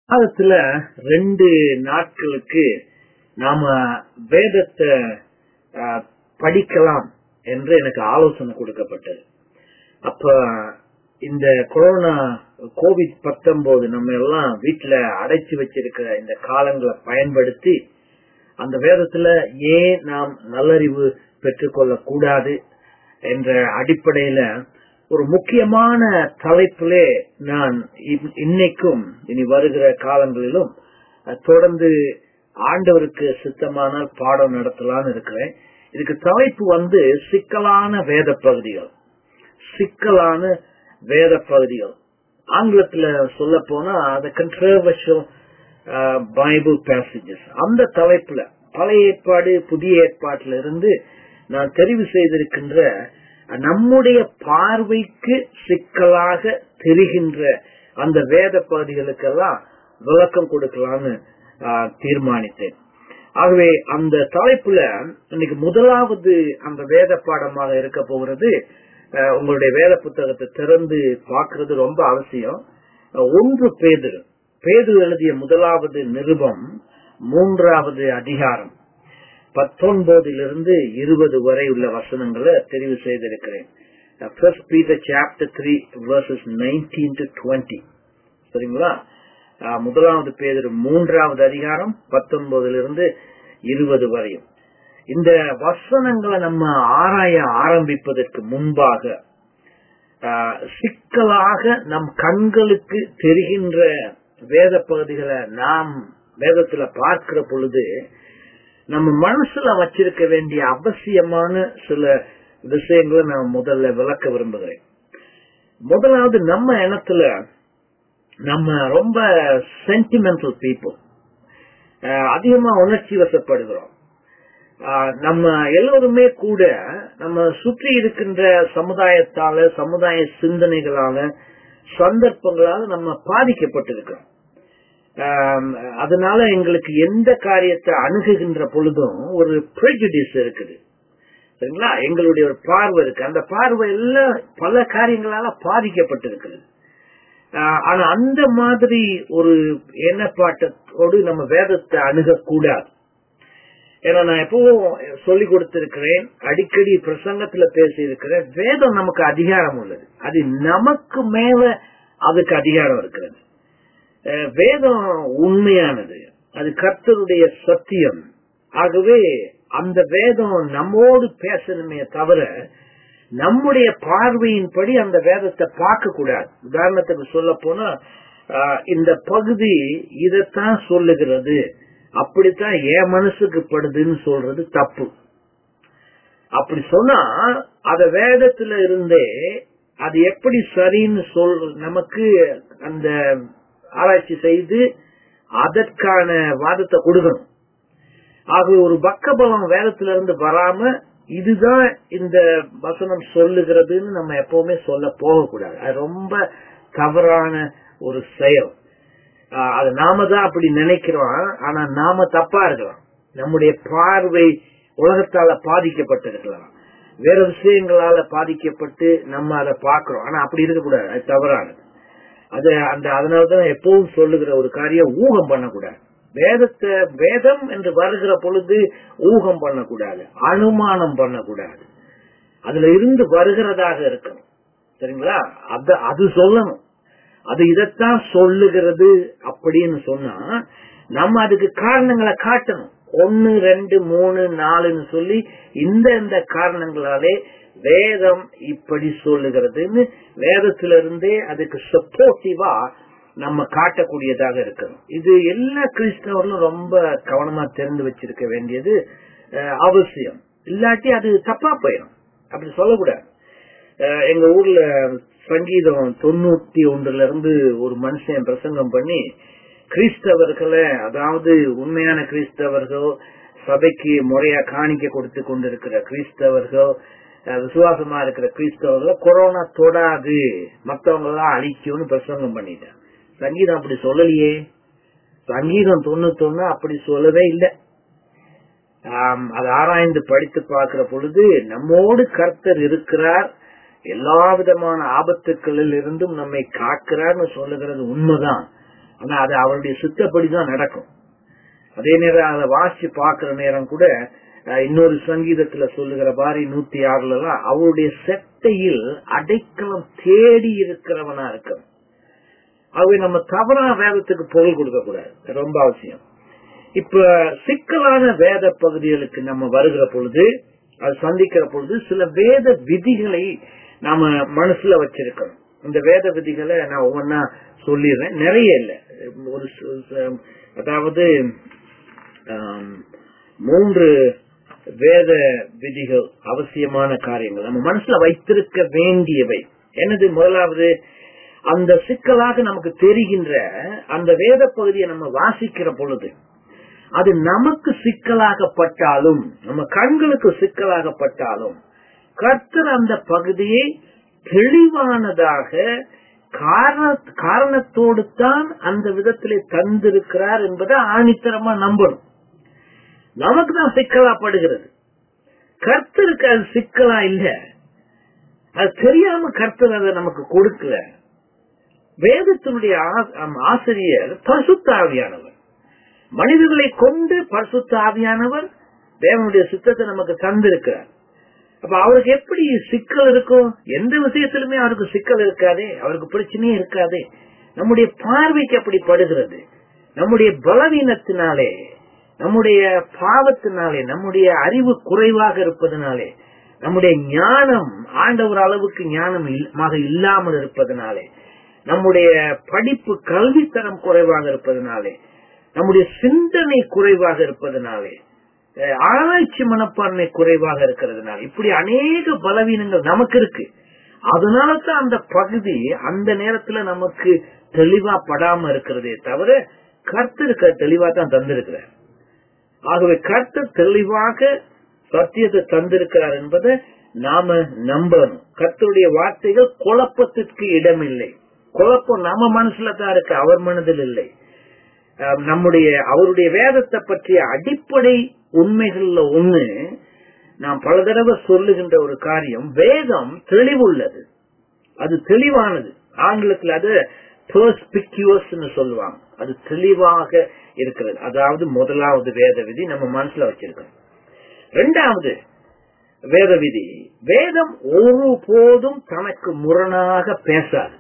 மாதத்துல ரெண்டு நாட்களுக்கு நாம வேதத்தை ஆஹ், படிக்கலாம் என்று எனக்கு ஆலோசனை கொடுக்கப்பட்டது அப்ப இந்த கொரோனா கோவிட் பத்தொன்பது நம்ம எல்லாம் வீட்டுல அடைச்சு வச்சிருக்கிற இந்த காலங்களை பயன்படுத்தி அந்த வேதத்துல ஏன் நாம் நல்லறிவு பெற்றுக்கொள்ள கூடாது என்ற அடிப்படையில ஒரு முக்கியமான தலைப்பிலே நான் இன்- இன்னைக்கும் இனி வருகிற காலங்களிலும் அஹ், தொடர்ந்து ஆண்டவருக்கு சித்தமானால் பாடம் நடத்தலாம்னு இருக்கிறேன் இதுக்கு தலைப்பு வந்து சிக்கலான வேத பகுதிகள் சிக்கலான வேத பகுதிகள் ஆங்கிலத்துல சொல்ல போனா the controversial uh, Bible passages அந்த தலைப்புல பழைய ஏற்பாடு புதிய ஏற்பாட்டில இருந்து நான் தெரிவு செய்திருக்கின்ற நம்முடைய பார்வைக்கு சிக்கலாக தெரிகின்ற அந்த வேத பகுதிகளுக்கெல்லாம் விளக்கம் கொடுக்கலாம்னு ஆஹ், தீர்மானித்தேன் ஆகவே அந்த தலைப்புல இன்னைக்கு முதலாவது அந்த வேத பாடமாக இருக்க போகிறது அஹ், உங்களுடைய வேத புத்தகத்தை திறந்து பார்க்கிறது ரொம்ப அவசியம் அஹ், ஒன்று பேதுரு பேதுரு எழுதிய முதலாவது நிருபம் மூன்றாவது அதிகாரம் பத்தொன்பதிலிருந்து இருபது வரை உள்ள வசனங்களை தெரிவு செய்திருக்கிறேன் first Peter chapter three verses nineteen to twenty சரிங்களா அஹ், முதலாவது பேதர் மூன்றாவது அதிகாரம் பத்தொன்பதிலிருந்து இருபது வரையும் இந்த வசனங்களை நம்ம ஆராய ஆரம்பிப்பதற்கு முன்பாக அஹ், சிக்கலாக நம் கண்களுக்கு தெரிகின்ற வேத பகுதிகளை நாம் வேதத்துல பார்க்கிற பொழுது நம்ம மனசுல வச்சிருக்க வேண்டிய அவசியமான சில விஷயங்களை நான் முதல்ல விளக்க விரும்புகிறேன் முதலாவது நம்ம இனத்துல நம்ம ரொம்ப சென்டிமெண்டல் பீப்புள் அதிகமா உணர்ச்சி வசப்படுகிறோம் ஆஹ் நம்ம எல்லோருமே கூட நம்ம சுற்றி இருக்கின்ற சமுதாயத்தால சமுதாய சிந்தனைகளால சந்தர்ப்பங்களால நம்ம பாதிக்கப்பட்டிருக்கிறோம் ஆம், அதனால எங்களுக்கு எந்த காரியத்தை அணுகுகின்ற பொழுதும் ஒரு prejudice இருக்குது சரிங்களா எங்களுடைய ஒரு பார்வை இருக்கு அந்த பார்வை எல்லாம் பல காரியங்களால பாதிக்கப்பட்டிருக்கிறது ஆஹ் ஆனா அந்த மாதிரி ஒரு எண்ணப்பாட்டத்தோடு நம்ம வேதத்தை அணுகக்கூடாது ஏன்னா நான் எப்பவும் சொல்லி கொடுத்திருக்கிறேன் அடிக்கடி பிரசங்கத்துல பேசி இருக்கிறேன் வேதம் நமக்கு அதிகாரம் உள்ளது அது நமக்கு மேல அதுக்கு அதிகாரம் இருக்கிறது அஹ் வேதம் உண்மையானது அது கர்த்தருடைய சத்தியம் ஆகவே அந்த வேதம் நம்மோடு பேசணுமே தவிர நம்முடைய பார்வையின்படி அந்த வேதத்தை பார்க்க கூடாது உதாரணத்துக்கு சொல்ல போனா ஆஹ், இந்த பகுதி இதைத்தான் சொல்லுகிறது அப்படித்தான் என் மனசுக்கு படுதுன்னு சொல்றது தப்பு அப்படி சொன்னா அத வேதத்துல இருந்தே அது எப்படி சரின்னு சொல் நமக்கு அந்த ஆராய்ச்சி செய்து அதற்கான வாதத்தை கொடுக்கணும் ஆகவே ஒரு பக்கபலம் வேதத்துல இருந்து வராம இதுதான் இந்த வசனம் சொல்லுகிறதுன்னு நம்ம எப்பவுமே சொல்ல போகக்கூடாது அது ரொம்ப தவறான ஒரு செயல் ஆஹ் அது நாம தான் அப்படி நினைக்கிறோம் ஆனா நாம தப்பா இருக்கலாம் நம்முடைய பார்வை உலகத்தால பாதிக்கப்பட்டிருக்கலாம் வேற விஷயங்களால பாதிக்கப்பட்டு நம்ம அதை பார்க்கிறோம் ஆனா அப்படி இருக்கக்கூடாது அது தவறானது அது அந்த அதனாலதான் எப்பவும் சொல்லுகிற ஒரு காரியம் ஊகம் பண்ணக்கூடாது வேதத்தை வேதம் என்று வருகிற பொழுது ஊகம் பண்ணக்கூடாது அனுமானம் பண்ணக்கூடாது அதுல இருந்து வருகிறதாக இருக்கணும் சரிங்களா அத அது சொல்லணும் அது இதைத்தான் சொல்லுகிறது அப்படின்னு சொன்னா நம்ம அதுக்கு காரணங்களை காட்டணும் ஒன்னு ரெண்டு மூணு நாலுன்னு சொல்லி இந்த இந்த காரணங்களாலே வேதம் இப்படி சொல்லுகிறதுன்னு வேதத்திலிருந்தே அதுக்கு சப்போர்ட்டிவா நம்ம காட்டக்கூடியதாக இருக்கணும் இது எல்லா கிறிஸ்தவர்களும் ரொம்ப கவனமா தெரிந்து வச்சிருக்க வேண்டியது அஹ், அவசியம் இல்லாட்டி அது தப்பா போயிடும் அப்படி சொல்லக்கூடாது அஹ், எங்க ஊர்ல சங்கீதம் தொண்ணூத்தி ஒன்றுல இருந்து ஒரு மனுஷன் பிரசங்கம் பண்ணி கிறிஸ்தவர்களை அதாவது உண்மையான கிறிஸ்தவர்கள் சபைக்கு முறையா காணிக்க கொடுத்து கொண்டிருக்கிற கிறிஸ்தவர்கள் அஹ், விசுவாசமா இருக்கிற கிறிஸ்தவர்களை கொரோனா தொடாது மத்தவங்க எல்லாம் அழிக்கும்னு பிரசங்கம் பண்ணிட்டேன் சங்கீதம் அப்படி சொல்லலையே சங்கீதம் தொண்ணூத்தொன்னு அப்படி சொல்லவே இல்லை ஆம், அதை ஆராய்ந்து படித்து பார்க்கிற பொழுது நம்மோடு கர்த்தர் இருக்கிறார் எல்லா விதமான ஆபத்துக்களில் இருந்தும் நம்மை காக்கிறார்னு சொல்லுகிறது உண்மைதான் ஆனா அது அவருடைய சித்தப்படிதான் நடக்கும் அதே நேரம் அதை வாசிச்சு பாக்குற நேரம் கூட அஹ், இன்னொரு சங்கீதத்துல சொல்லுகிற மாதிரி நூத்தி ஆறுல எல்லாம் அவருடைய செட்டையில் அடைக்கலம் தேடி இருக்கிறவனா இருக்கணும் ஆகவே நம்ம தவறா வேதத்துக்கு பொருள் கொடுக்க கூடாது ரொம்ப அவசியம் இப்ப சிக்கலான வேத பகுதிகளுக்கு நம்ம வருகிற பொழுது அது சந்திக்கிற பொழுது சில வேத விதிகளை நாம மனசுல வச்சிருக்கணும் இந்த வேத விதிகளை நான் ஒவ்வொன்னா சொல்லிடுறேன் நிறைய இல்ல ஒரு ச- ச- அதாவது ஆம், மூன்று வேத விதிகள் அவசியமான காரியங்கள் நம்ம மனசுல வைத்திருக்க வேண்டியவை என்னது முதலாவது அந்த சிக்கலாக நமக்கு தெரிகின்ற அந்த வேத பகுதியை நம்ம வாசிக்கிற பொழுது அது நமக்கு சிக்கலாகப்பட்டாலும் நம்ம கண்களுக்கு சிக்கலாகப்பட்டாலும் கர்த்தர் அந்த பகுதியை தெளிவானதாக காரண- காரணத்தோடு தான் அந்த விதத்திலே தந்திருக்கிறார் என்பதை ஆணித்தரமா நம்பணும் நமக்கு தான் சிக்கலாப்படுகிறது கர்த்தருக்கு அது சிக்கலா இல்ல அது தெரியாம கர்த்தர் அதை நமக்கு கொடுக்கல வேதத்தினுடைய ஆ- ஆம், ஆசிரியர் பசுத்தாவியானவர் மனிதர்களை கொண்டு பரிசுத்த ஆவியானவர் தேவனுடைய சித்தத்தை நமக்கு தந்திருக்கிறார் அப்ப அவருக்கு எப்படி சிக்கல் இருக்கும் எந்த விஷயத்திலுமே அவருக்கு சிக்கல் இருக்காதே அவருக்கு பிரச்சனையே இருக்காதே நம்முடைய பார்வைக்கு அப்படி படுகிறது நம்முடைய பலவீனத்தினாலே நம்முடைய பாவத்தினாலே நம்முடைய அறிவு குறைவாக இருப்பதனாலே நம்முடைய ஞானம் ஆண்டவர் அளவுக்கு ஞானம் இல்ல- இல்லாமல் இருப்பதனாலே நம்முடைய படிப்பு கல்வித்தரம் குறைவாக இருப்பதனாலே நம்முடைய சிந்தனை குறைவாக இருப்பதனாலே அஹ், ஆராய்ச்சி மனப்பான்மை குறைவாக இருக்கிறதுனால இப்படி அநேக பலவீனங்கள் நமக்கு இருக்கு அதனால தான் அந்த பகுதி அந்த நேரத்துல நமக்கு தெளிவா படாம இருக்கிறதே தவிர கர்த்தருக்கு தெளிவா தான் தந்திருக்கிறார் ஆகவே கர்த்தர் தெளிவாக சத்தியத்தை தந்திருக்கிறார் என்பதை நாம நம்பணும் கர்த்தருடைய வார்த்தைகள் குழப்பத்திற்கு இடமில்லை குழப்பம் நம்ம மனசுல தான் இருக்கு அவர் மனதில் இல்லை அஹ் நம்முடைய அவருடைய வேதத்தை பற்றிய அடிப்படை உண்மைகள்ல ஒண்ணு நாம் பல தடவை சொல்லுகின்ற ஒரு காரியம் வேதம் தெளிவுள்ளது அது தெளிவானது ஆங்கிலத்தில் அது பெர்ஸ்பிக்யூஸ் சொல்லுவாங்க அது தெளிவாக இருக்கிறது அதாவது முதலாவது வேத விதி நம்ம மனசுல வச்சிருக்கோம் ரெண்டாவது வேத விதி வேதம் ஒருபோதும் தனக்கு முரணாக பேசாது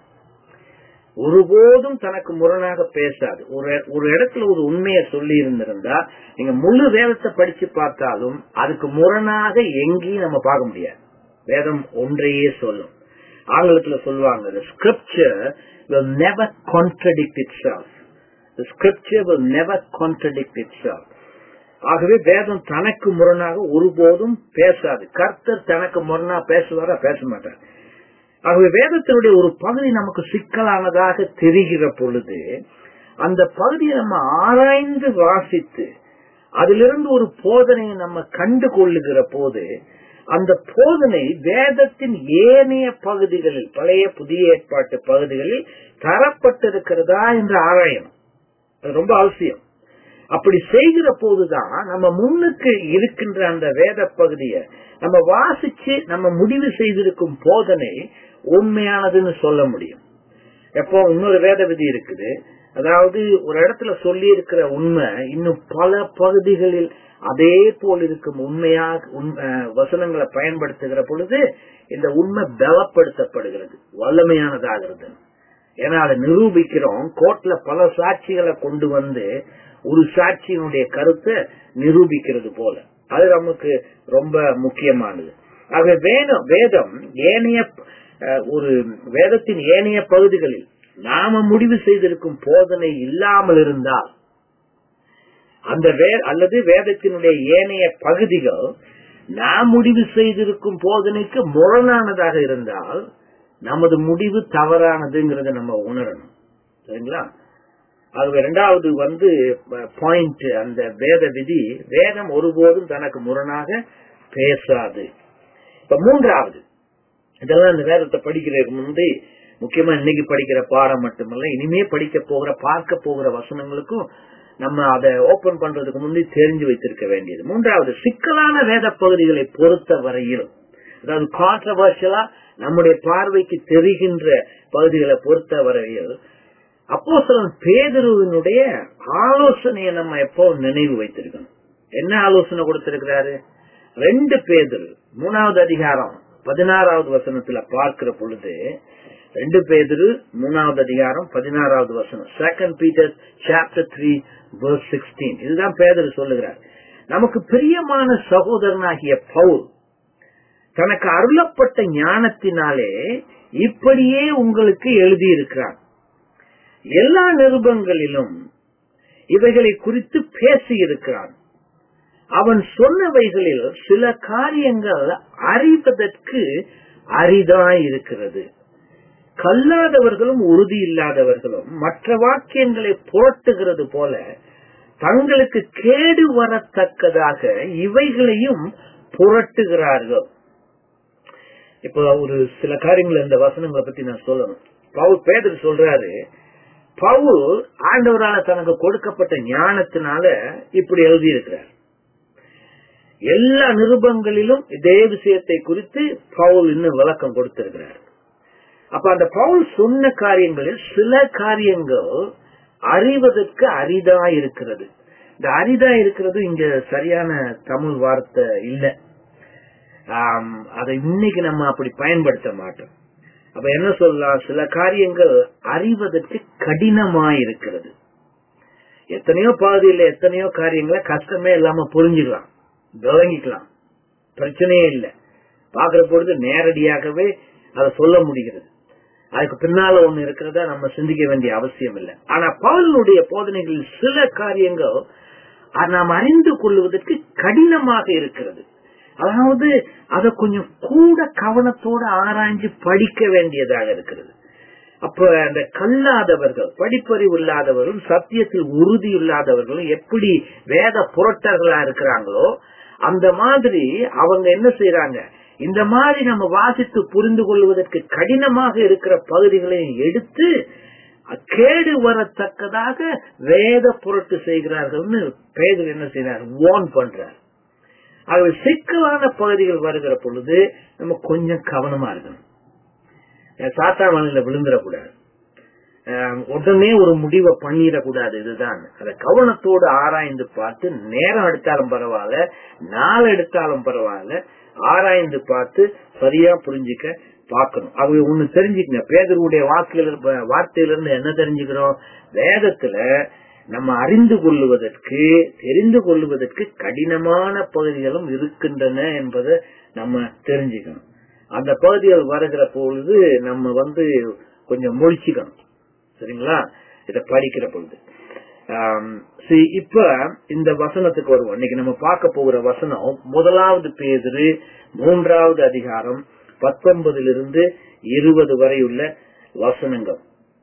ஒருபோதும் தனக்கு முரணாக பேசாது ஒரு ஒரு இடத்துல ஒரு உண்மையை சொல்லி இருந்திருந்தா நீங்க முழு வேதத்தை படிச்சு பார்த்தாலும் அதுக்கு முரணாக எங்கேயும் நம்ம பார்க்க முடியாது வேதம் ஒன்றையே சொல்லும் ஆங்கிலத்துல சொல்லுவாங்க the scripture will never contradict itself the scripture will never contradict itself ஆகவே வேதம் தனக்கு முரணாக ஒருபோதும் பேசாது கர்த்தர் தனக்கு முரணா பேசுவாரா பேச மாட்டார் ஆகவே வேதத்தினுடைய ஒரு பகுதி நமக்கு சிக்கலானதாக தெரிகிற பொழுது அந்த பகுதியை நம்ம ஆராய்ந்து வாசித்து அதிலிருந்து ஒரு போதனையை நம்ம கண்டு கொள்ளுகிற போது அந்த போதனை வேதத்தின் ஏனைய பகுதிகளில் பழைய புதிய ஏற்பாட்டு பகுதிகளில் தரப்பட்டிருக்கிறதா என்று ஆராயணும் அது ரொம்ப அவசியம் அப்படி செய்கிற போதுதான் நம்ம முன்னுக்கு இருக்கின்ற அந்த வேத பகுதியை நம்ம வாசிச்சு நம்ம முடிவு செய்திருக்கும் போதனை உண்மையானதுன்னு சொல்ல முடியும் எப்போ இன்னொரு வேத விதி இருக்குது அதாவது ஒரு இடத்துல சொல்லி இருக்கிற உண்மை இன்னும் பல பகுதிகளில் அதே போல் இருக்கும் உண்மையாக உண்- அஹ் வசனங்களை பயன்படுத்துகிற பொழுது இந்த உண்மை பலப்படுத்தப்படுகிறது வல்லமையானதாகிறது ஏன்னா அதை நிரூபிக்கிறோம் கோர்ட்ல பல சாட்சிகளை கொண்டு வந்து ஒரு சாட்சியினுடைய கருத்தை நிரூபிக்கிறது போல அது நமக்கு ரொம்ப முக்கியமானது ஆகவே வேதம் வேதம் ஏனைய அஹ், ஒரு வேதத்தின் ஏனைய பகுதிகளில் நாம முடிவு செய்திருக்கும் போதனை இல்லாமல் இருந்தால் அந்த வே அல்லது வேதத்தினுடைய ஏனைய பகுதிகள் நாம் முடிவு செய்திருக்கும் போதனைக்கு முரணானதாக இருந்தால் நமது முடிவு தவறானதுங்கிறத நம்ம உணரணும் சரிங்களா ஆகவே இரண்டாவது வந்து பாயிண்ட் அந்த வேத விதி வேதம் ஒருபோதும் தனக்கு முரணாக பேசாது இப்ப மூன்றாவது இதெல்லாம் இந்த வேதத்தை படிக்கிறதுக்கு முந்தி முக்கியமா இன்னைக்கு படிக்கிற பாடம் மட்டுமல்ல இனிமே படிக்க போகிற பார்க்க போகிற வசனங்களுக்கும் நம்ம அதை ஓபன் பண்றதுக்கு முந்தி தெரிஞ்சு வைத்திருக்க வேண்டியது மூன்றாவது சிக்கலான வேத பகுதிகளை பொறுத்த வரையில் அதாவது கான்ட்ரவர்ஷியலா நம்முடைய பார்வைக்கு தெரிகின்ற பகுதிகளை பொறுத்த வரையில் அப்போஸ்தலன் பேதுருவினுடைய ஆலோசனையை நம்ம எப்போ நினைவு வைத்திருக்கணும் என்ன ஆலோசனை கொடுத்திருக்கிறாரு ரெண்டு பேதுரு மூணாவது அதிகாரம் பதினாறாவது வசனத்துல பார்க்கிற பொழுது ரெண்டு பேதுரு மூணாவது அதிகாரம் பதினாறாவது வசனம் second Peter chapter three verse sixteen இதுதான் பேதுரு சொல்லுகிறார் நமக்கு பிரியமான சகோதரனாகிய பவுல் தனக்கு அருளப்பட்ட ஞானத்தினாலே இப்படியே உங்களுக்கு எழுதியிருக்கிறான் எல்லா நிருபங்களிலும் இவைகளை குறித்து பேசியிருக்கிறான் அவன் சொன்னவைகளில் சில காரியங்கள் அறிவதற்கு அரிதாய் இருக்கிறது கல்லாதவர்களும் உறுதி இல்லாதவர்களும் மற்ற வாக்கியங்களை புரட்டுகிறது போல தங்களுக்கு கேடு வரத்தக்கதாக இவைகளையும் புரட்டுகிறார்கள் இப்போ ஒரு சில காரியங்கள் இந்த வசனங்களை பத்தி நான் சொல்லணும் பவுல் பேதர் சொல்றாரு பவுல் ஆண்டவரால தனக்கு கொடுக்கப்பட்ட ஞானத்தினால இப்படி எழுதியிருக்கிறார் எல்லா நிருபங்களிலும் இதே விஷயத்தை குறித்து பவுல் இன்னும் விளக்கம் கொடுத்திருக்கிறார் அப்ப அந்த பவுல் சொன்ன காரியங்களில் சில காரியங்கள் அறிவதற்கு அரிதா இருக்கிறது இந்த அரிதா இருக்கிறது இங்க சரியான தமிழ் வார்த்தை இல்லை அதை இன்னைக்கு நம்ம அப்படி பயன்படுத்த மாட்டோம் அப்ப என்ன சொல்லலாம் சில காரியங்கள் அறிவதற்கு கடினமாயிருக்கிறது எத்தனையோ பாதியில எத்தனையோ காரியங்களை கஷ்டமே இல்லாம புரிஞ்சுக்கலாம் விளங்கிக்கலாம் பிரச்சனையே இல்லை பாக்குற பொழுது நேரடியாகவே அதை சொல்ல முடிகிறது அதுக்கு பின்னால ஒண்ணு இருக்கிறதா நம்ம சிந்திக்க வேண்டிய அவசியம் இல்லை ஆனா பவுலுடைய போதனைகளில் சில காரியங்கள் நாம் அறிந்து கொள்வதற்கு கடினமாக இருக்கிறது அதாவது அதை கொஞ்சம் கூட கவனத்தோட ஆராய்ஞ்சு படிக்க வேண்டியதாக இருக்கிறது அப்ப அந்த கல்லாதவர்கள் படிப்பறிவு இல்லாதவர்களும் சத்தியத்தில் உறுதி இல்லாதவர்களும் எப்படி வேத புரட்டர்களா இருக்கிறாங்களோ அந்த மாதிரி அவங்க என்ன செய்யறாங்க இந்த மாதிரி நம்ம வாசித்து புரிந்து கொள்வதற்கு கடினமாக இருக்கிற பகுதிகளையும் எடுத்து கேடு வரத்தக்கதாக வேத புரட்டு செய்கிறார்கள்னு பேதர் என்ன செய்யறார் ஓன் பண்றார் ஆகவே சிக்கலான பகுதிகள் வருகிற பொழுது நம்ம கொஞ்சம் கவனமா இருக்கணும் சாத்தா மலையில விழுந்துடக்கூடாது உடனே ஒரு முடிவை பண்ணிடக்கூடாது இதுதான் அதை கவனத்தோடு ஆராய்ந்து பார்த்து நேரம் எடுத்தாலும் பரவாயில்ல நாள் எடுத்தாலும் பரவாயில்ல ஆராய்ந்து பார்த்து சரியா புரிஞ்சுக்க பார்க்கணும் அவங்க ஒண்ணு தெரிஞ்சுக்கங்க பேதருடைய வாக்குல வார்த்தையிலிருந்து என்ன தெரிஞ்சுக்கிறோம் வேதத்துல நம்ம அறிந்து கொள்ளுவதற்கு தெரிந்து கொள்ளுவதற்கு கடினமான பகுதிகளும் இருக்கின்றன என்பதை நம்ம தெரிஞ்சுக்கணும் அந்த பகுதிகள் வருகிற பொழுது நம்ம வந்து கொஞ்சம் முழிச்சுக்கணும் சரிங்களா இத படிக்கிற பொழுது இப்ப இந்த வசனத்துக்கு வருவோம் இன்னைக்கு நம்ம பார்க்க போகிற வசனம் முதலாவது பேதிரு மூன்றாவது அதிகாரம் பத்தொன்பதிலிருந்து இருபது வரை உள்ள வசனங்கள்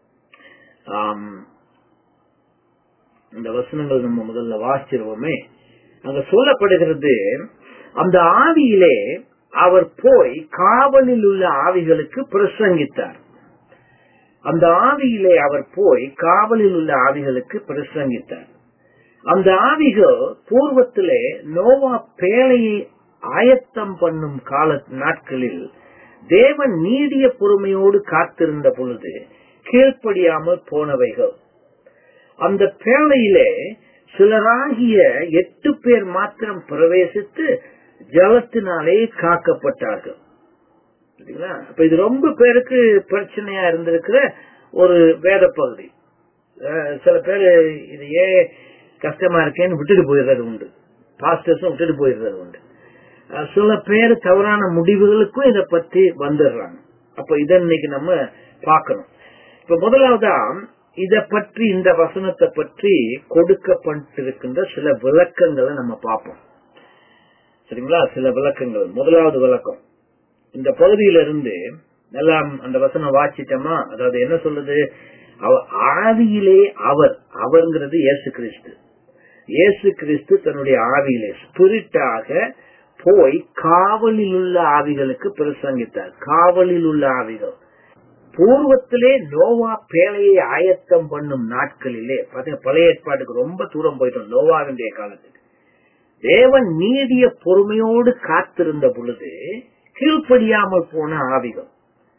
இந்த வசனங்கள் நம்ம முதல்ல வாசிச்சிருவோமே அங்க சொல்லப்படுகிறது அந்த ஆவியிலே அவர் போய் காவலில் உள்ள ஆவிகளுக்கு பிரசங்கித்தார் அந்த ஆவியிலே அவர் போய் காவலில் உள்ள ஆவிகளுக்கு பிரசங்கித்தார் அந்த ஆவிகள் பூர்வத்திலே நோவா பேழையை ஆயத்தம் பண்ணும் கால நாட்களில் தேவன் நீடிய பொறுமையோடு காத்திருந்த பொழுது கீழ்ப்படியாமல் போனவைகள் அந்த பேழையிலே சிலராகிய எட்டு பேர் மாத்திரம் பிரவேசித்து ஜலத்தினாலே காக்கப்பட்டார்கள் அப்ப இது ரொம்ப பேருக்கு பிரச்சனையா இருந்திருக்கிற ஒரு வேத பகுதி சில பேர் இது ஏன் கஷ்டமா இருக்கேன்னு விட்டுட்டு போயிடுறது உண்டு பாஸ்டர்ஸும் விட்டுட்டு போயிடுறது உண்டு சில பேர் தவறான முடிவுகளுக்கும் இதை பத்தி வந்துடுறாங்க அப்ப இதை இன்னைக்கு நம்ம பார்க்கணும் இப்ப முதலாவதா இத பற்றி இந்த வசனத்தை பற்றி கொடுக்கப்பட்டிருக்கின்ற சில விளக்கங்களை நம்ம பார்ப்போம் சரிங்களா சில விளக்கங்கள் முதலாவது விளக்கம் இந்த பகுதியிலிருந்து எல்லாம் அந்த வசனம் வாச்சிட்டோமா அதாவது என்ன சொல்லுது ஆவியிலே அவர் அவர்ங்கிறது இயேசு கிறிஸ்து இயேசு கிறிஸ்து தன்னுடைய ஆவியிலே ஸ்பிரிட்டாக போய் காவலில் உள்ள ஆவிகளுக்கு பிரசங்கித்தார் காவலில் உள்ள ஆவிகள் பூர்வத்திலே நோவா பேழையை ஆயத்தம் பண்ணும் நாட்களிலே பழைய ஏற்பாட்டுக்கு ரொம்ப தூரம் போயிட்டோம் நோவாவினுடைய காலத்துக்கு தேவன் நீடிய பொறுமையோடு காத்திருந்த பொழுது கீழ்ப்படியாமல் போன ஆவிகள்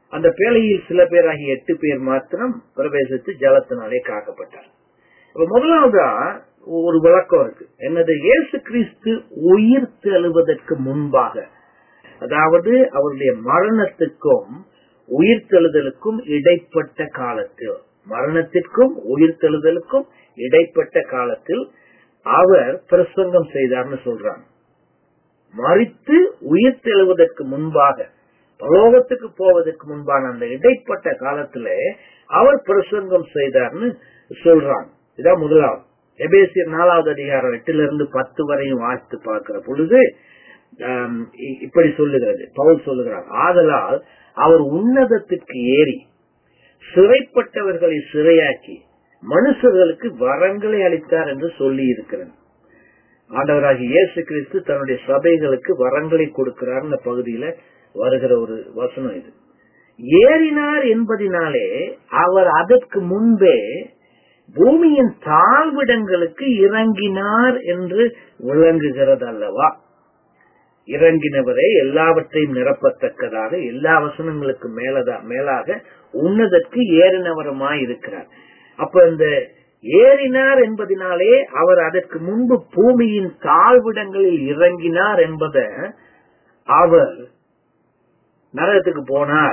அந்த பேழையில் சில பேராகிய எட்டு பேர் மாத்திரம் பிரவேசித்து ஜலத்தினாலே காக்கப்பட்டார் இப்ப முதலாவதா ஒரு விளக்கம் இருக்கு என்னது இயேசு கிறிஸ்து உயிர் தெழுவதற்கு முன்பாக அதாவது அவருடைய மரணத்துக்கும் உயிர்த்தெழுதலுக்கும் இடைப்பட்ட காலத்தில் மரணத்திற்கும் உயிர்த்தெழுதலுக்கும் இடைப்பட்ட காலத்தில் அவர் பிரசங்கம் செய்தார்னு சொல்றாங்க மறித்து உயிர் தெழுவதற்கு முன்பாக பரலோகத்துக்கு போவதற்கு முன்பான அந்த இடைப்பட்ட காலத்துல அவர் பிரசங்கம் செய்தார்னு சொல்றாங்க இதான் முதலாவது எபேசியர் நாலாவது அதிகாரம் எட்டுல இருந்து பத்து வரையும் வாசித்து பார்க்கிற பொழுது ஆம், இ- இப்படி சொல்லுகிறது பவுல் சொல்லுகிறார் ஆதலால் அவர் உன்னதத்திற்கு ஏறி சிறைப்பட்டவர்களை சிறையாக்கி மனுஷர்களுக்கு வரங்களை அளித்தார் என்று சொல்லி இருக்கிறார் ஆண்டவராகிய இயேசு கிறிஸ்து தன்னுடைய சபைகளுக்கு வரங்களை கொடுக்கிறார் இந்த பகுதியில வருகிற ஒரு வசனம் இது ஏறினார் என்பதினாலே அவர் அதற்கு முன்பே பூமியின் தாழ்விடங்களுக்கு இறங்கினார் என்று விளங்குகிறது அல்லவா இறங்கினவரே எல்லாவற்றையும் நிரப்பத்தக்கதாக எல்லா வசனங்களுக்கு மேலதா மேலாக உன்னதற்கு ஏறினவருமாய் இருக்கிறார் அப்ப இந்த ஏறினார் என்பதினாலே அவர் அதற்கு முன்பு பூமியின் தாழ்விடங்களில் இறங்கினார் என்பத அவர் நரகத்துக்கு போனார்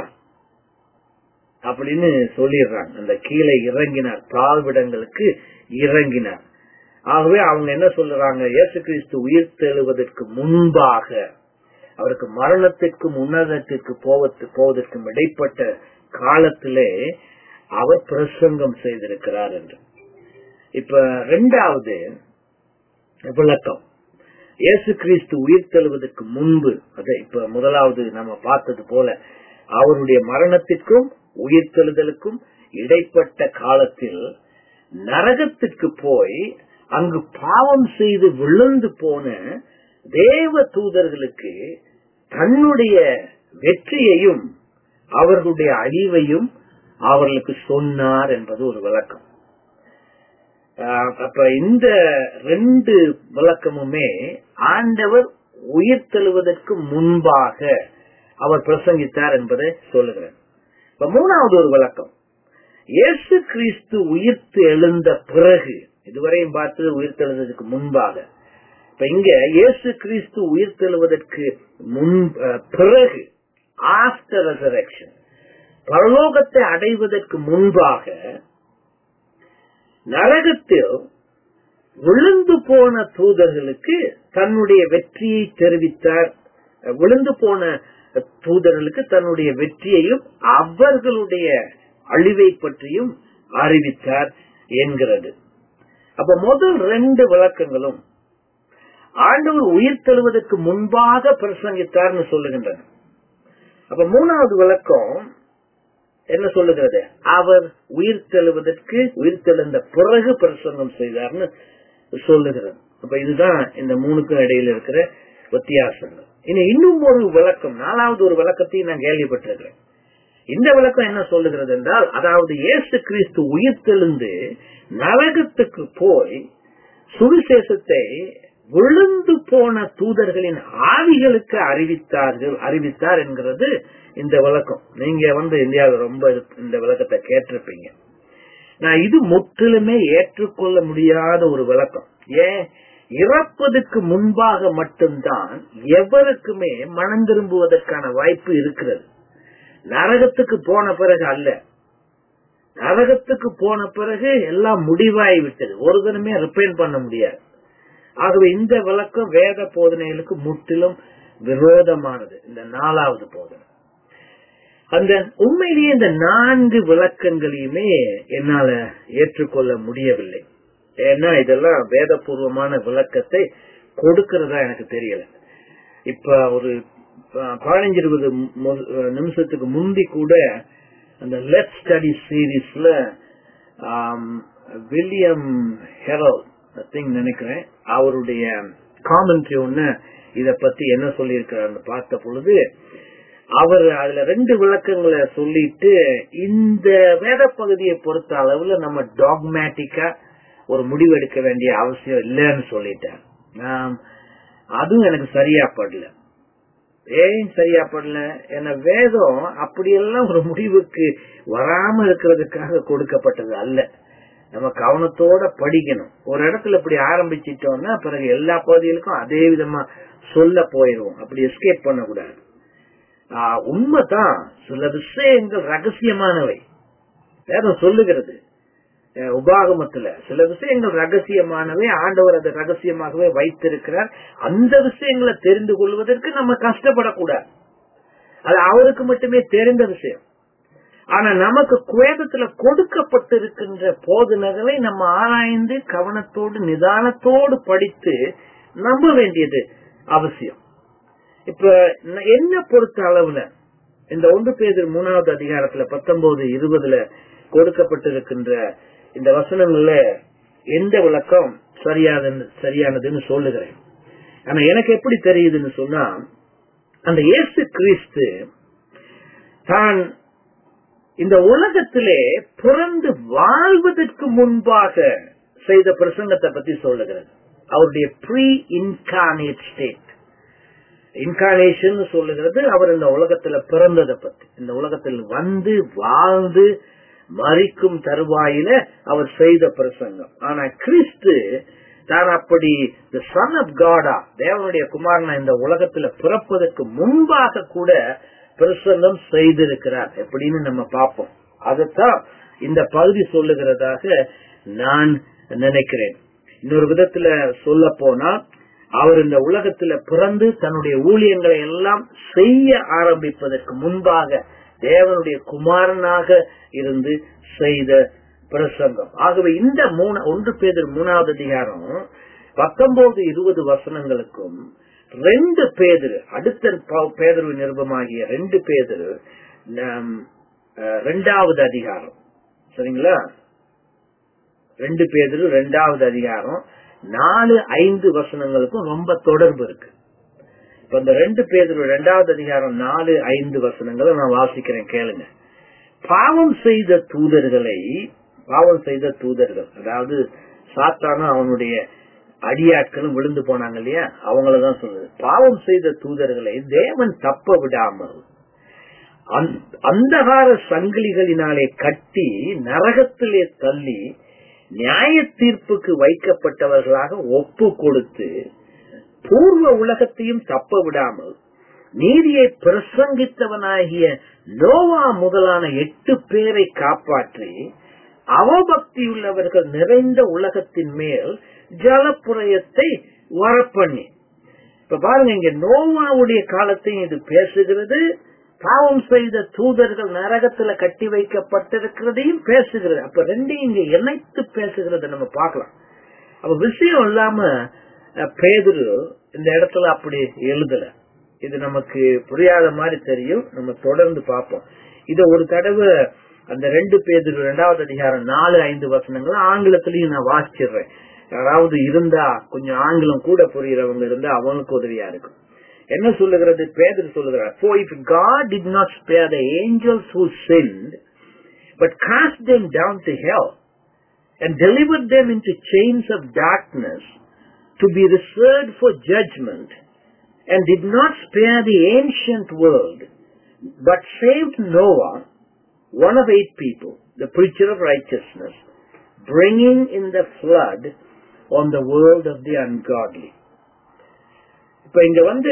அப்படின்னு சொல்லிடுறாங்க அந்த கீழே இறங்கினார் தாழ்விடங்களுக்கு இறங்கினார் ஆகவே அவங்க என்ன சொல்றாங்க இயேசு கிறிஸ்து உயிர் தெழுவதற்கு முன்பாக அவருக்கு மரணத்திற்கும் உன்னதத்திற்கு போவதற்கு போவதற்கும் இடைப்பட்ட காலத்திலே அவர் பிரசங்கம் செய்திருக்கிறார் என்று இப்ப ரெண்டாவது விளக்கம் இயேசு கிறிஸ்து உயிர் தெழுவதற்கு முன்பு அதை இப்ப முதலாவது நம்ம பார்த்தது போல அவருடைய மரணத்திற்கும் உயிர் தெழுதலுக்கும் இடைப்பட்ட காலத்தில் நரகத்திற்கு போய் அங்கு பாவம் செய்து விழுந்து போன தேவ தூதர்களுக்கு தன்னுடைய வெற்றியையும் அவர்களுடைய அழிவையும் அவர்களுக்கு சொன்னார் என்பது ஒரு விளக்கம் ஆஹ் அப்ப இந்த ரெண்டு விளக்கமுமே ஆண்டவர் உயிர் தெழுவதற்கு முன்பாக அவர் பிரசங்கித்தார் என்பதை சொல்லுகிறார் இப்ப மூணாவது ஒரு விளக்கம் இயேசு கிறிஸ்து உயிர்த்து எழுந்த பிறகு இதுவரையும் பார்த்து உயிர் தெழுவதற்கு முன்பாக இப்ப இங்க இயேசு கிறிஸ்து உயிர் தெழுவதற்கு முன் அஹ், பிறகு ஆஃப்டர் ரெசரக்ஷன் பரலோகத்தை அடைவதற்கு முன்பாக நரகத்தில் விழுந்து போன தூதர்களுக்கு தன்னுடைய வெற்றியை தெரிவித்தார் விழுந்து போன தூதர்களுக்கு தன்னுடைய வெற்றியையும் அவர்களுடைய அழிவை பற்றியும் அறிவித்தார் என்கிறது அப்ப முதல் ரெண்டு விளக்கங்களும் ஆண்டவர் உயிர் தெழுவதற்கு முன்பாக பிரசங்கித்தார்னு சொல்லுகின்றன அப்ப மூணாவது விளக்கம் என்ன சொல்லுகிறது அவர் உயிர் தெழுவதற்கு உயிர் தெழுந்த பிறகு பிரசங்கம் செய்தார்னு சொல்லுகிறது அப்ப இதுதான் இந்த மூணுக்கும் இடையில இருக்கிற வித்தியாசங்கள் இனி இன்னும் ஒரு விளக்கம் நாலாவது ஒரு விளக்கத்தையும் நான் கேள்விப்பட்டிருக்கிறேன் இந்த விளக்கம் என்ன சொல்லுகிறது என்றால் அதாவது இயேசு கிறிஸ்து உயிர் தெழுந்து நரகத்துக்கு போய் சுவிசேஷத்தை விழுந்து போன தூதர்களின் ஆவிகளுக்கு அறிவித்தார்கள் அறிவித்தார் என்கிறது இந்த விளக்கம் நீங்க வந்து இந்தியாவில் ரொம்ப இது- இந்த விளக்கத்தை கேட்டிருப்பீங்க நான் இது முற்றிலுமே ஏற்றுக்கொள்ள முடியாத ஒரு விளக்கம் ஏன் இறப்பதற்கு முன்பாக மட்டும்தான் எவருக்குமே மனம் திரும்புவதற்கான வாய்ப்பு இருக்கிறது நரகத்துக்கு போன பிறகு அல்ல நரகத்துக்கு போன பிறகு எல்லாம் முடிவாகி விட்டது ஒரு தினமே ரிப்பேர் பண்ண முடியாது ஆகவே இந்த விளக்கம் வேத போதனைகளுக்கு முற்றிலும் விரோதமானது இந்த நாலாவது போதனை அந்த உண்மையிலேயே இந்த நான்கு விளக்கங்களையுமே என்னால ஏற்றுக்கொள்ள முடியவில்லை ஏன்னா இதெல்லாம் வேதபூர்வமான விளக்கத்தை கொடுக்கறதா எனக்கு தெரியல இப்ப ஒரு ப- பதினஞ்சு இருபது மு- நிமிஷத்துக்கு முந்தி கூட அந்த லெட் ஸ்டடி சீரீஸ்ல வில்லியம் ஹெரல் திங் நினைக்கிறேன் அவருடைய காமெண்ட்ரி ஒண்ணு இத பத்தி என்ன சொல்லியிருக்கிறாருன்னு பார்த்த பொழுது அவர் அதுல ரெண்டு விளக்கங்களை சொல்லிட்டு இந்த வேத பகுதியை பொறுத்த அளவுல நம்ம டாக்மேட்டிக்கா ஒரு முடிவு எடுக்க வேண்டிய அவசியம் இல்லைன்னு சொல்லிட்டார் ஆம், அதுவும் எனக்கு சரியா படல ஏன் சரியா படல என வேதம் அப்படியெல்லாம் ஒரு முடிவுக்கு வராம இருக்கிறதுக்காக கொடுக்கப்பட்டது அல்ல நம்ம கவனத்தோட படிக்கணும் ஒரு இடத்துல இப்படி ஆரம்பிச்சிட்டோம்னா பிறகு எல்லா பகுதிகளுக்கும் அதே விதமா சொல்ல போயிடுவோம் அப்படி எஸ்கேப் பண்ணக்கூடாது ஆஹ் உண்மைதான் சில விஷயங்கள் ரகசியமானவை வேதம் சொல்லுகிறது அஹ் உபாகமத்துல சில விஷயங்கள் ரகசியமானவை ஆண்டவர் அதை ரகசியமாகவே வைத்திருக்கிறார் அந்த விஷயங்களை தெரிந்து கொள்வதற்கு நம்ம கஷ்டப்படக்கூடாது அது அவருக்கு மட்டுமே தெரிந்த விஷயம் ஆனா நமக்கு குவேதத்துல கொடுக்கப்பட்டிருக்கின்ற போதனைகளை நம்ம ஆராய்ந்து கவனத்தோடு நிதானத்தோடு படித்து நம்ப வேண்டியது அவசியம் இப்ப ந- என்ன பொறுத்த அளவுல இந்த ஒன்று பேர் மூணாவது அதிகாரத்துல பத்தொன்பது இருபதுல கொடுக்கப்பட்டிருக்கின்ற இந்த வசனங்கள்ல எந்த விளக்கம் சரியானது சரியானதுன்னு சொல்லுகிறேன் ஆனா எனக்கு எப்படி தெரியுதுன்னு சொன்னா அந்த இயேசு கிறிஸ்து தான் இந்த உலகத்திலே பிறந்து வாழ்வதற்கு முன்பாக செய்த பிரசங்கத்தை பத்தி சொல்லுகிறது அவருடைய ப்ரீ இன்கார்னேட் ஸ்டேட் இன்கார்னேஷன் சொல்லுகிறது அவர் இந்த உலகத்துல பிறந்ததை பத்தி இந்த உலகத்தில் வந்து வாழ்ந்து மறிக்கும் தருவாயில அவர் செய்த பிரசங்கம் ஆனா கிறிஸ்து தான் அப்படி the son of காடா தேவனுடைய குமாரனா இந்த உலகத்துல பிறப்பதற்கு முன்பாக கூட பிரசங்கம் செய்திருக்கிறார் எப்படின்னு நம்ம பார்ப்போம் அதைத்தான் இந்த பகுதி சொல்லுகிறதாக நான் நினைக்கிறேன் இன்னொரு விதத்துல சொல்ல போனா அவர் இந்த உலகத்துல பிறந்து தன்னுடைய ஊழியங்களை எல்லாம் செய்ய ஆரம்பிப்பதற்கு முன்பாக தேவனுடைய குமாரனாக இருந்து செய்த பிரசங்கம் ஆகவே இந்த மூணு ஒன்று பேதர் மூணாவது அதிகாரம் பத்தொன்பது இருபது வசனங்களுக்கும் ரெண்டு பேதர் அடுத்த ப- பேதுரு நிருபமாகிய ரெண்டு பேதர் ரெண்டாவது அதிகாரம் சரிங்களா ரெண்டு பேதரு ரெண்டாவது அதிகாரம் நாலு ஐந்து வசனங்களுக்கும் ரொம்ப தொடர்பு இருக்கு இப்ப இந்த ரெண்டு பேதரு ரெண்டாவது அதிகாரம் நாலு ஐந்து வசனங்களை நான் வாசிக்கிறேன் கேளுங்க பாவம் செய்த தூதர்களை பாவம் செய்த தூதர்கள் அதாவது சாத்தானும் அவனுடைய அடியாட்களும் விழுந்து போனாங்க இல்லையா அவங்களதான் சொல்றது பாவம் செய்த தூதர்களை தேவன் தப்ப விடாமல் அந்த- அந்தகார சங்கிலிகளினாலே கட்டி நரகத்திலே தள்ளி நியாய தீர்ப்புக்கு வைக்கப்பட்டவர்களாக ஒப்பு கொடுத்து பூர்வ உலகத்தையும் தப்ப விடாமல் நீதியை பிரசங்கித்தவனாகிய நோவா முதலான எட்டு பேரை காப்பாற்றி அவபக்தியுள்ளவர்கள் நிறைந்த உலகத்தின் மேல் ஜலப்புரயத்தை வரப்பண்ணி இப்ப பாருங்க இங்க நோவாவுடைய காலத்தையும் இது பேசுகிறது பாவம் செய்த தூதர்கள் நரகத்துல கட்டி வைக்கப்பட்டிருக்கிறதையும் பேசுகிறது அப்ப ரெண்டையும் இங்க இணைத்து பேசுகிறத நம்ம பார்க்கலாம் அப்ப விஷயம் இல்லாம அஹ், பேதுரு இந்த இடத்துல அப்படி எழுதல இது நமக்கு புரியாத மாதிரி தெரியும் நம்ம தொடர்ந்து பார்ப்போம் இத ஒரு தடவை அந்த ரெண்டு பேதுரு ரெண்டாவது அதிகாரம் நாலு ஐந்து வசனங்கள் ஆங்கிலத்திலையும் நான் வாசிச்சிடுறேன் யாராவது இருந்தா கொஞ்சம் ஆங்கிலம் கூட புரியுறவங்க இருந்தா அவங்களுக்கு உதவியா இருக்கும் என்ன சொல்லுகிறது பேதர் சொல்லுகிறார் for if God did not spare the angels who sinned but cast them down to hell and delivered them into chains of darkness to be reserved for judgment and did not spare the ancient world but saved Noah one of eight people the preacher of righteousness bringing in the flood on the world of the ungodly இப்ப இங்க வந்து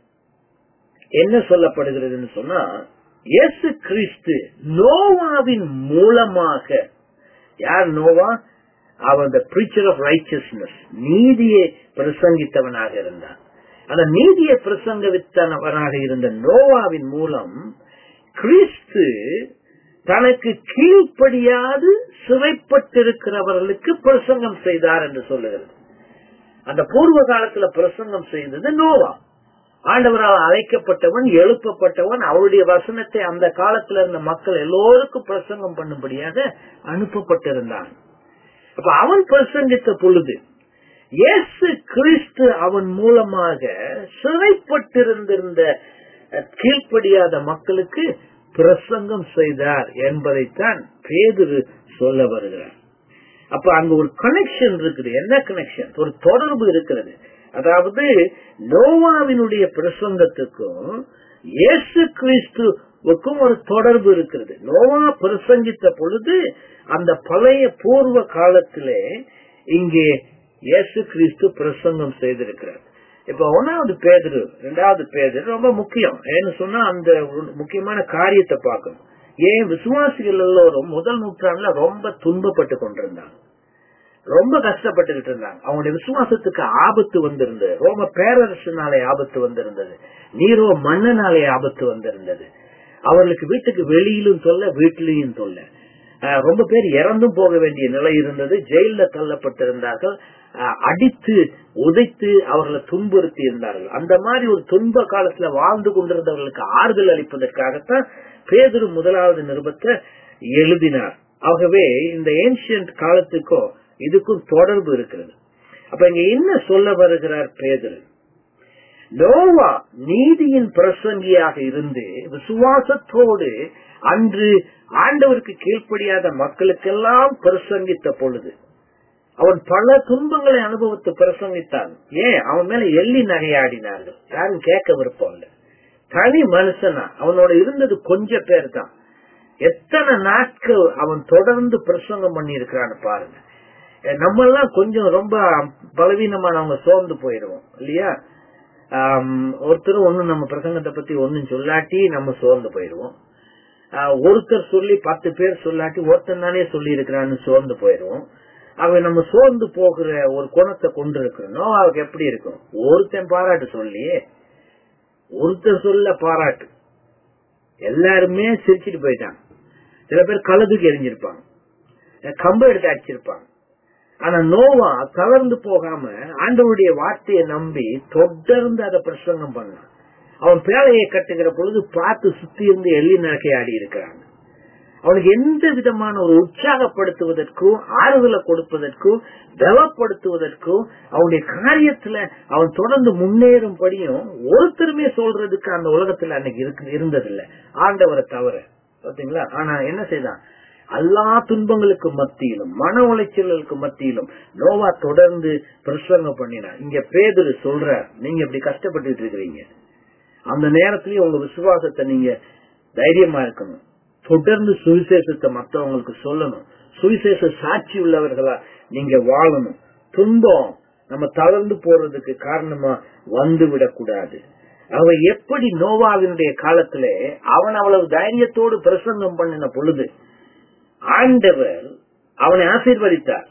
என்ன சொல்லப்படுகிறதுன்னு சொன்னா இயேசு கிறிஸ்து நோவாவின் மூலமாக யார் நோவா அவன் the preacher of righteousness நீதியை பிரசங்கித்தவனாக இருந்தான் அந்த நீதியை பிரசங்கித்தவனாக இருந்த நோவாவின் மூலம் கிறிஸ்து தனக்கு கீழ்ப்படியாது சிறைப்பட்டிருக்கிறவர்களுக்கு பிரசங்கம் செய்தார் என்று சொல்லுகிறது அந்த பூர்வ காலத்துல பிரசங்கம் செய்தது நோவா ஆண்டவரால் அழைக்கப்பட்டவன் எழுப்பப்பட்டவன் அவருடைய வசனத்தை அந்த காலத்துல இருந்த மக்கள் எல்லோருக்கும் பிரசங்கம் பண்ணும்படியாக அனுப்பப்பட்டிருந்தான் அப்ப அவன் பிரசங்கித்த பொழுது இயேசு கிறிஸ்து அவன் மூலமாக சிறைப்பட்டிருந்திருந்த அஹ், கீழ்ப்படியாத மக்களுக்கு பிரசங்கம் செய்தார் என்பதைத்தான் பேதுரு சொல்ல வருகிறார் அப்ப அங்க ஒரு கனெக்ஷன் இருக்குது என்ன கனெக்ஷன் ஒரு தொடர்பு இருக்கிறது அதாவது நோவாவினுடைய பிரசங்கத்துக்கும் இயேசு கிறிஸ்துவுக்கும் ஒரு தொடர்பு இருக்கிறது நோவா பிரசங்கித்த பொழுது அந்த பழைய பூர்வ காலத்திலே இங்கே இயேசு கிறிஸ்து பிரசங்கம் செய்திருக்கிறார் இப்ப ஒன்னாவது பேதரு ரெண்டாவது பேதரு ரொம்ப முக்கியம் ஏன்னு சொன்னா அந்த ஒரு முக்கியமான காரியத்தை பார்க்கணும் ஏன் விசுவாசிகள் எல்லோரும் முதல் நூற்றாண்டுல ரொம்ப துன்பப்பட்டு கொண்டிருந்தாங்க ரொம்ப கஷ்டப்பட்டுக்கிட்டு இருந்தாங்க அவங்களுடைய விசுவாசத்துக்கு ஆபத்து வந்திருந்தது ரோம பேரரசுனாலே ஆபத்து வந்திருந்தது நீரோ மன்னனாலே ஆபத்து வந்திருந்தது அவர்களுக்கு வீட்டுக்கு வெளியிலும் சொல்ல வீட்டிலையும் சொல்ல அஹ் ரொம்ப பேர் இறந்தும் போக வேண்டிய நிலை இருந்தது ஜெயில தள்ளப்பட்டிருந்தார்கள் அஹ் அடித்து உதைத்து அவர்களை துன்புறுத்தி இருந்தார்கள் அந்த மாதிரி ஒரு துன்ப காலத்துல வாழ்ந்து கொண்டிருந்தவர்களுக்கு ஆறுதல் அளிப்பதற்காகத்தான் பேதுரு முதலாவது நிருபத்தை எழுதினார் ஆகவே இந்த ஏன்ஷியன்ட் காலத்துக்கும் இதுக்கும் தொடர்பு இருக்கிறது அப்ப இங்க என்ன சொல்ல வருகிறார் பேதுரு நோவா நீதியின் பிரசங்கியாக இருந்து விசுவாசத்தோடு அன்று ஆண்டவருக்கு கீழ்ப்படியாத மக்களுக்கெல்லாம் பிரசங்கித்த பொழுது அவன் பல துன்பங்களை அனுபவித்து பிரசங்கித்தான் ஏன் அவன் மேல எள்ளி நகையாடினார்கள் யாரும் கேட்க விருப்பம் இல்லை தனி மனுஷனா அவனோட இருந்தது கொஞ்ச பேர் தான் எத்தனை நாட்கள் அவன் தொடர்ந்து பிரசங்கம் பண்ணி இருக்கிறான்னு பாருங்க நம்ம எல்லாம் கொஞ்சம் ரொம்ப பலவீனமானவங்க சோர்ந்து போயிடுவோம் இல்லையா ஒருத்தர் ஒண்ணும் நம்ம பிரசங்கத்தை பத்தி ஒன்னும் சொல்லாட்டி நம்ம சோர்ந்து போயிடுவோம் ஒருத்தர் சொல்லி பத்து பேர் சொல்லாட்டி ஒருத்தர் தானே சொல்லி இருக்கிறான்னு சோர்ந்து போயிடுவோம் அவ நம்ம சோர்ந்து போகிற ஒரு குணத்தை கொண்டு இருக்கிறோம் அவருக்கு எப்படி இருக்கும் ஒருத்தன் பாராட்டு சொல்லியே ஒருத்தர் சொல்ல பாராட்டு எல்லாருமே சிரிச்சிட்டு போயிட்டாங்க சில பேர் கழுதுக்கு எரிஞ்சிருப்பாங்க கம்ப எடுத்து அடிச்சிருப்பாங்க ஆனா நோவா தளர்ந்து போகாம ஆண்டவருடைய வார்த்தையை நம்பி தொடர்ந்து அதை பிரசங்கம் பண்ணான் அவன் பேழையை கட்டுகிற பொழுது பார்த்து சுத்தி இருந்து எள்ளி நகை ஆடி இருக்கிறாங்க அவனுக்கு எந்த விதமான ஒரு உற்சாகப்படுத்துவதற்கும் ஆறுதலை கொடுப்பதற்கும் பலப்படுத்துவதற்கும் அவனுடைய காரியத்துல அவன் தொடர்ந்து முன்னேறும்படியும் ஒருத்தருமே சொல்றதுக்கு அந்த உலகத்துல அன்னைக்கு இருந்ததில்லை ஆண்டவரை தவிர பாத்தீங்களா ஆனா என்ன செய்தான் எல்லா துன்பங்களுக்கு மத்தியிலும் மன உளைச்சல்களுக்கு மத்தியிலும் நோவா தொடர்ந்து பிரசங்கம் பண்ணினான் இங்க பேதரு சொல்ற நீங்க இப்படி கஷ்டப்பட்டு இருக்கிறீங்க அந்த நேரத்திலயும் உங்க விசுவாசத்தை நீங்க தைரியமா இருக்கணும் தொடர்ந்து சுவிசேஷத்தை மற்றவங்களுக்கு சொல்லணும் சுவிசேஷ சாட்சி உள்ளவர்களா நீங்க வாழணும் துன்பம் நம்ம தளர்ந்து போறதுக்கு காரணமா வந்து விடக்கூடாது அவ எப்படி நோவாவினுடைய காலத்திலே அவன் அவ்வளவு தைரியத்தோடு பிரசங்கம் பண்ணின பொழுது ஆண்டவர் அவனை ஆசீர்வதித்தார்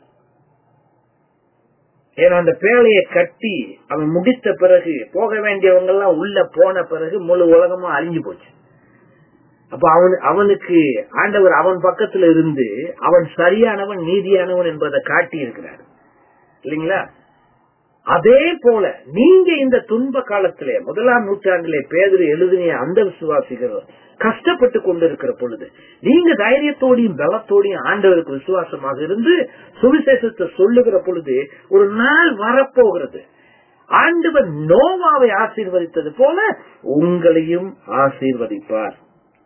ஏன்னா அந்த பேழையை கட்டி அவன் முடித்த பிறகு போக வேண்டியவங்க எல்லாம் உள்ள போன பிறகு முழு உலகமா அழிஞ்சு போச்சு அப்ப அவன் அவனுக்கு ஆண்டவர் அவன் பக்கத்துல இருந்து அவன் சரியானவன் நீதியானவன் என்பதை காட்டி இருக்கிறார் இல்லைங்களா அதே போல நீங்க இந்த துன்ப காலத்திலே முதலாம் நூற்றாண்டிலே பேதர் எழுதினிய அந்த விசுவாசிகள் கஷ்டப்பட்டு கொண்டிருக்கிற பொழுது நீங்க தைரியத்தோடையும் பலத்தோடையும் ஆண்டவருக்கு விசுவாசமாக இருந்து சுவிசேஷத்தை சொல்லுகிற பொழுது ஒரு நாள் வரப்போகிறது ஆண்டவர் நோவாவை ஆசீர்வதித்தது போல உங்களையும் ஆசீர்வதிப்பார்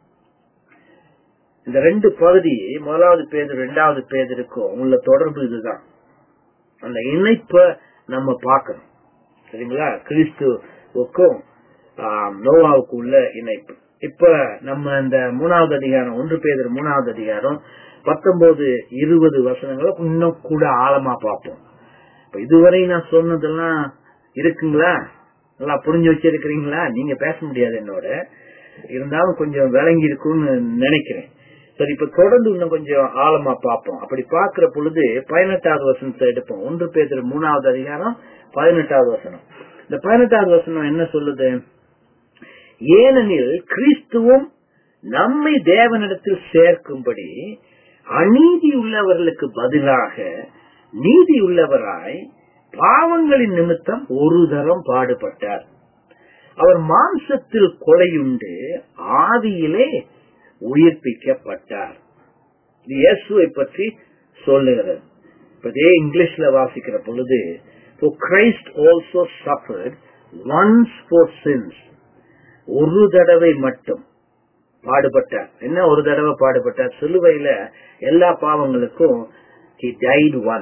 இந்த ரெண்டு பகுதி முதலாவது பேதர் இரண்டாவது பேதருக்கும் உள்ள தொடர்பு இதுதான் அந்த இணைப்ப நம்ம பார்க்கணும் சரிங்களா கிறிஸ்துவுக்கும் நோவாவுக்கு உள்ள இணைப்பு இப்ப நம்ம இந்த மூணாவது அதிகாரம் ஒன்று பேதர் மூணாவது அதிகாரம் பத்தொன்பது இருபது வசனங்களை இன்னும் கூட ஆழமா பார்ப்போம் இப்ப இதுவரை நான் சொன்னதெல்லாம் இருக்குங்களா நல்லா புரிஞ்சு வச்சிருக்கிறீங்களா நீங்க பேச முடியாது என்னோட இருந்தாலும் கொஞ்சம் விளங்கி இருக்கும்னு நினைக்கிறேன் சரி இப்ப தொடர்ந்து இன்னும் கொஞ்சம் ஆழமா பார்ப்போம் அப்படி பாக்குற பொழுது பதினெட்டாவது வசனத்தை எடுப்போம் ஒன்று பேசுற மூணாவது அதிகாரம் பதினெட்டாவது வசனம் இந்த பதினெட்டாவது வசனம் என்ன சொல்லுது ஏனெனில் கிறிஸ்துவும் நம்மை தேவனிடத்தில் சேர்க்கும்படி அநீதி உள்ளவர்களுக்கு பதிலாக நீதி உள்ளவராய் பாவங்களின் நிமித்தம் ஒரு தரம் பாடுபட்டார் அவர் மாம்சத்தில் கொலையுண்டு ஆதியிலே உயிர்ப்பிக்கப்பட்டார் இயேசுவை பற்றி சொல்லுகிறது இப்பதே இங்கிலீஷ்ல வாசிக்கிற பொழுது Christ also suffered once for sins ஒரு தடவை மட்டும் பாடுபட்டார் என்ன ஒரு தடவை பாடுபட்டார் சிலுவையில எல்லா பாவங்களுக்கும் he died once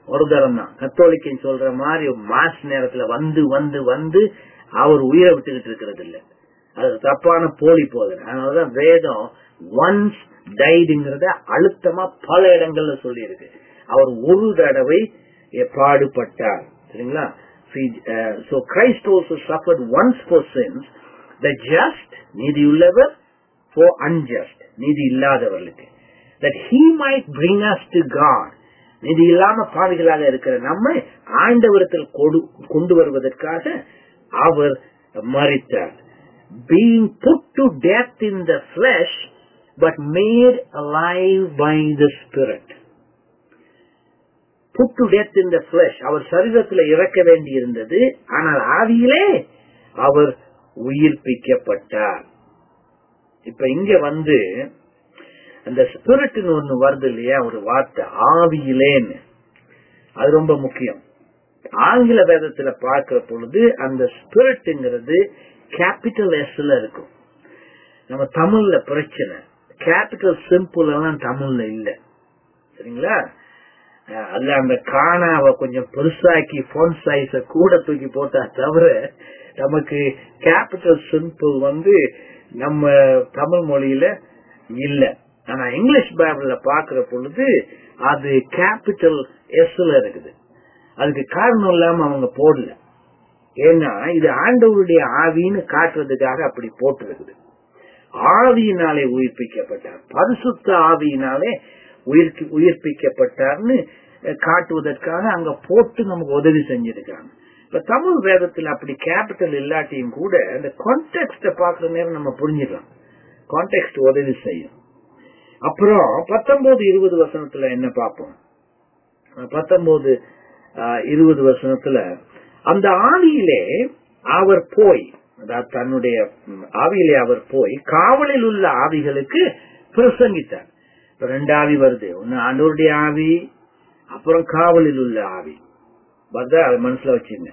ஒரு தரம் தான் கத்தோலிக்கன் சொல்ற மாதிரி மாஸ் நேரத்துல வந்து வந்து வந்து அவர் உயிரை விட்டுக்கிட்டு இருக்கிறது இல்ல அது தப்பான போலி போதனை அதனாலதான் வேதம் ஒன்ஸ் டைடுங்கிறத அழுத்தமா பல இடங்கள்ல சொல்லி இருக்கு அவர் ஒரு தடவை பாடுபட்டார் சரிங்களா so Christ also suffered once for sins the just நீதியுள்ளவர் for unjust நீதி இல்லாதவர்களுக்கு that he might bring us to God நிதி இல்லாம பாவிகளாக இருக்கிற நம்மை ஆண்டவரத்தில் கொண்டு வருவதற்காக அவர் மறித்தார் being put to death in the flesh but made alive by the spirit put to death in the flesh அவர் சரீரத்தில் இறக்க வேண்டி இருந்தது ஆனால் ஆவியிலே அவர் உயிர்ப்பிக்கப்பட்டார் இப்ப இங்க வந்து அந்த ஸ்பிரிட்னு ஒண்ணு வருது இல்லையா ஒரு வார்த்தை ஆவியிலேன்னு அது ரொம்ப முக்கியம் ஆங்கில வேதத்துல பார்க்கிற பொழுது அந்த ஸ்பிரிட்ங்கிறது கேபிட்டல் எஸ்ல இருக்கும் நம்ம தமிழ்ல பிரச்சனை கேபிட்டல் சிம்பிள் எல்லாம் தமிழ்ல இல்ல சரிங்களா அதுல அந்த காணாவ கொஞ்சம் பெருசாக்கி போன் சைஸ கூட தூக்கி போட்டா தவிர நமக்கு கேபிட்டல் சிம்பிள் வந்து நம்ம தமிழ் மொழியில இல்ல ஆனா இங்கிலீஷ் பைபிள்ல பாக்குற பொழுது அது கேபிட்டல் எஸ்ல இருக்குது அதுக்கு காரணம் இல்லாம அவங்க போடல ஏன்னா இது ஆண்டவருடைய ஆவின்னு காட்டுறதுக்காக அப்படி போட்டிருக்குது ஆவியினாலே உயிர்ப்பிக்கப்பட்டார் பரிசுத்த ஆவியினாலே உயிர்ப்பிக்கப்பட்டார்னு காட்டுவதற்காக அங்க போட்டு நமக்கு உதவி செஞ்சிருக்காங்க இப்ப தமிழ் வேதத்துல அப்படி கேபிட்டல் இல்லாட்டியும் கூட அந்த கான்டெக்ட பாக்குற நேரம் நம்ம புரிஞ்சுக்கலாம் கான்டெக்ட் உதவி செய்யும் அப்புறம் பத்தொன்பது இருபது வசனத்துல என்ன பார்ப்போம் பத்தொன்பது இருபது வசனத்துல அந்த ஆவியிலே அவர் போய் அதாவது தன்னுடைய ஆவியிலே அவர் போய் காவலில் உள்ள ஆவிகளுக்கு பிரசங்கித்தார் இப்ப ரெண்டு ஆவி வருது ஒன்னு ஆண்டோருடைய ஆவி அப்புறம் காவலில் உள்ள ஆவி பார்த்தா அதை மனசுல வச்சுங்க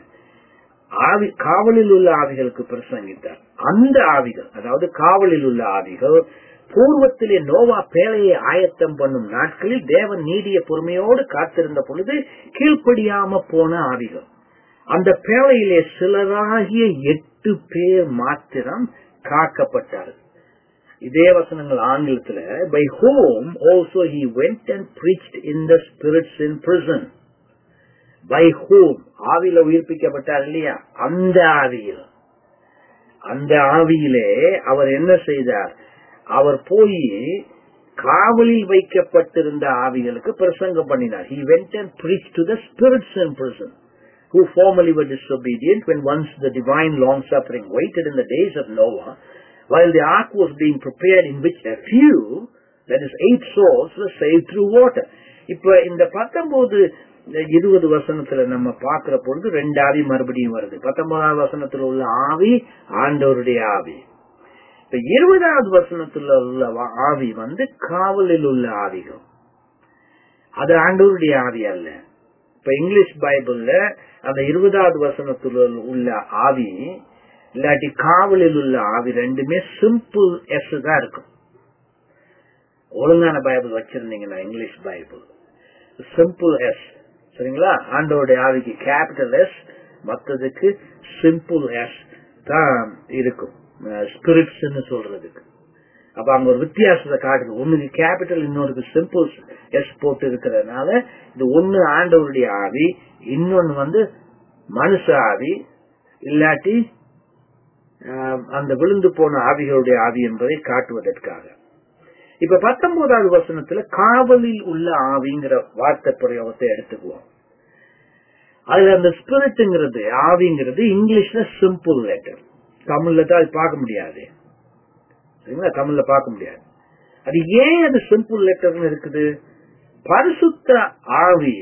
ஆவி காவலில் உள்ள ஆவிகளுக்கு பிரசங்கித்தார் அந்த ஆவிகள் அதாவது காவலில் உள்ள ஆவிகள் பூர்வத்திலே நோவா பேழையை ஆயத்தம் பண்ணும் நாட்களில் தேவன் நீடிய பொறுமையோடு காத்திருந்த பொழுது கீழ்ப்படியாம போன ஆவிகள் அந்த பேழையிலே சிலராகிய எட்டு பேர் மாத்திரம் காக்கப்பட்டார்கள் இதே வசனங்கள் ஆங்கிலத்துல by whom also he went and preached in the spirits in prison by whom ஆவியில உயிர்ப்பிக்கப்பட்டார் இல்லையா அந்த ஆவியில் அந்த ஆவியிலே அவர் என்ன செய்தார் அவர் போய் காவலில் வைக்கப்பட்டிருந்த ஆவிகளுக்கு பிரசங்கம் பண்ணினார் he went and preached to the spirits in prison who formerly were disobedient when once the divine long suffering waited in the days of Noah while the ark was being prepared in which a few that is eight souls were saved through water இப்ப இந்த பத்தொன்பது இருபது வசனத்துல நம்ம பாக்குற பொழுது ரெண்டு ஆவி மறுபடியும் வருது பத்தொன்பதாவது வசனத்துல உள்ள ஆவி ஆண்டவருடைய ஆவி இப்ப இருபதாவது வசனத்துல உள்ள ஆவி வந்து காவலில் உள்ள ஆவிகள் அது ஆண்டவருடைய ஆவி அல்ல இப்ப இங்கிலீஷ் பைபிள்ல அந்த இருபதாவது வசனத்துல உள்ள ஆவி இல்லாட்டி காவலில் உள்ள ஆவி ரெண்டுமே சிம்பிள் எஸ் தான் இருக்கும் ஒழுங்கான பைபிள் வச்சிருந்தீங்கன்னா இங்கிலீஷ் பைபிள் சிம்பிள் எஸ் சரிங்களா ஆண்டோடைய ஆவிக்கு கேபிட்டல் எஸ் மற்றதுக்கு சிம்பிள் எஸ் தான் இருக்கும் ஸ்பிரிட்ஸ் சொல்றதுக்கு அப்ப அங்க ஒரு வித்தியாசத்தை காட்டுது ஒண்ணுக்கு கேபிட்டல் இன்னொருக்கு சிம்பிள் எஸ் போட்டு இருக்கிறதுனால இது ஒண்ணு ஆண்டவருடைய ஆவி இன்னொன்னு வந்து மனுஷ ஆவி இல்லாட்டி அந்த விழுந்து போன ஆவிகளுடைய ஆவி என்பதை காட்டுவதற்காக இப்ப பத்தொன்பதாவது வசனத்துல காவலில் உள்ள ஆவிங்கிற வார்த்தை பிரயோகத்தை எடுத்துக்குவோம் அதுல அந்த ஸ்பிரிட்ங்கிறது ஆவிங்கிறது இங்கிலீஷ்ல சிம்பிள் லெட்டர் தமிழ்ல தான் அது பார்க்க முடியாது சரிங்களா தமிழ்ல பார்க்க முடியாது அது ஏன் அது சிம்பிள் லெட்டர்னு இருக்குது பரிசுத்த ஆவி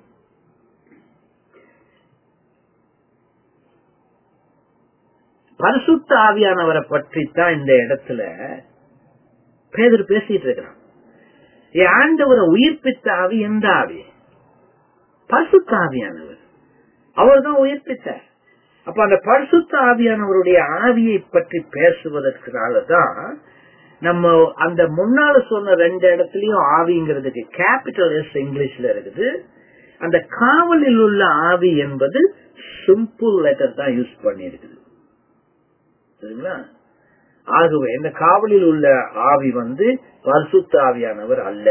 பரிசுத்த ஆவியானவரை பற்றி தான் இந்த இடத்துல பேதர் பேசிட்டு இருக்கிறான் என் ஆண்டவரை உயிர்ப்பித்த ஆவி எந்த ஆவி பரிசுத்த ஆவியானவர் அவர் தான் உயிர்ப்பித்தார் அப்ப அந்த பரிசுத்த ஆவியானவருடைய ஆவியை பற்றி பேசுவதற்குனாலதான் நம்ம அந்த முன்னால சொன்ன ரெண்டு இடத்துலயும் ஆவிங்கிறதுக்கு கேபிட்டல் எஸ் இங்கிலீஷ்ல இருக்குது அந்த காவலில் உள்ள ஆவி என்பது சிம்பிள் லெட்டர் தான் யூஸ் பண்ணியிருக்குது சரிங்களா ஆகவே இந்த காவலில் உள்ள ஆவி வந்து பரிசுத்த ஆவியானவர் அல்ல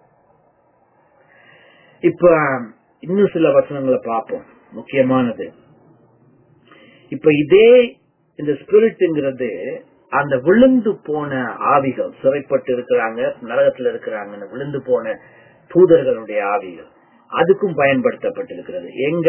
இப்ப இன்னும் சில வசனங்களை பார்ப்போம் முக்கியமானது இப்ப இதே இந்த ஸ்பிரிட்ங்கிறது அந்த விழுந்து போன ஆவிகள் சிறைப்பட்டு இருக்கிறாங்க நரகத்துல இருக்கிறாங்க விழுந்து போன தூதர்களுடைய ஆவிகள் அதுக்கும் பயன்படுத்தப்பட்டிருக்கிறது எங்க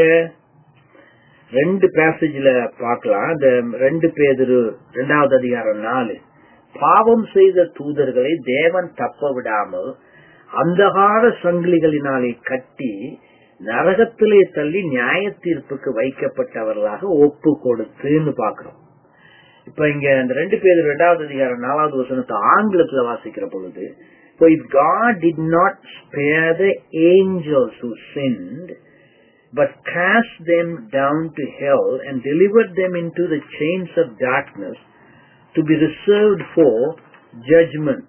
ரெண்டு பேசேஜ்ல பார்க்கலாம் இந்த ரெண்டு பேதரு இரண்டாவது அதிகாரம் நாலு பாவம் செய்த தூதர்களை தேவன் தப்ப விடாமல் அந்தகார சங்கிலிகளினாலே கட்டி நரகத்திலே தள்ளி நியாய தீர்ப்புக்கு வைக்கப்பட்டவர்களாக ஒப்பு கொடுத்துன்னு பாக்குறோம் இப்ப இங்க இந்த ரெண்டு பேர் இரண்டாவது அதிகாரம் நாலாவது வசனத்தை ஆங்கிலத்துல வாசிக்கிற பொழுது For if God did not spare the angels who sinned, but cast them down to hell and delivered them into the chains of darkness to be reserved for judgment.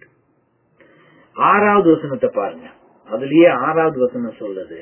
ஆறாவது வசனத்தை பாருங்க அதுலயே ஆறாவது வசனம் சொல்லுது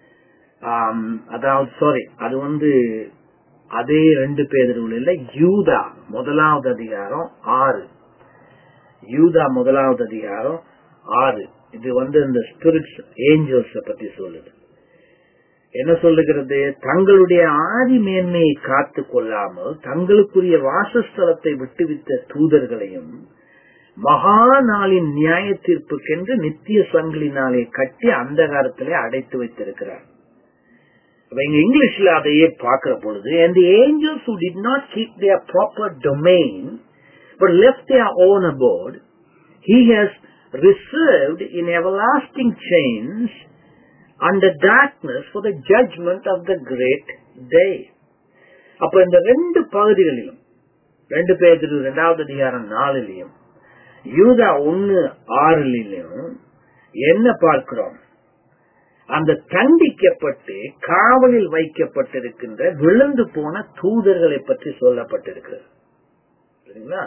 அதாவது சாரி அது வந்து அதே ரெண்டு பேதர்கள் இல்ல யூதா முதலாவது அதிகாரம் ஆறு யூதா முதலாவது அதிகாரம் ஆறு இது வந்து இந்த ஸ்பிரிட்ஸ் ஏஞ்சல்ஸ் பத்தி சொல்லுது என்ன சொல்லுகிறது தங்களுடைய ஆதி மேன்மையை காத்து கொள்ளாமல் தங்களுக்குரிய வாசஸ்தலத்தை விட்டுவித்த தூதர்களையும் மகா நாளின் நியாய தீர்ப்புக்கென்று நித்திய சங்கிலினாலே கட்டி அந்த காலத்திலே அடைத்து வைத்திருக்கிறார் இங்க இங்கிலீஷ்ல அதையே பார்க்கிற பொழுது and the angels who did not keep their proper domain but left their own abode he has reserved in everlasting chains under darkness for the judgment of the great day அப்ப இந்த ரெண்டு பகுதிகளிலும் ரெண்டு பேர் இரண்டாவது அதிகாரம் நாலுலயும் யூதா ஒன்னு ஆறுலையும் என்ன பார்க்கிறோம் அந்த தண்டிக்கப்பட்டு காவலில் வைக்கப்பட்டிருக்கின்ற விழுந்து போன தூதர்களை பற்றி சொல்லப்பட்டிருக்கிறது சரிங்களா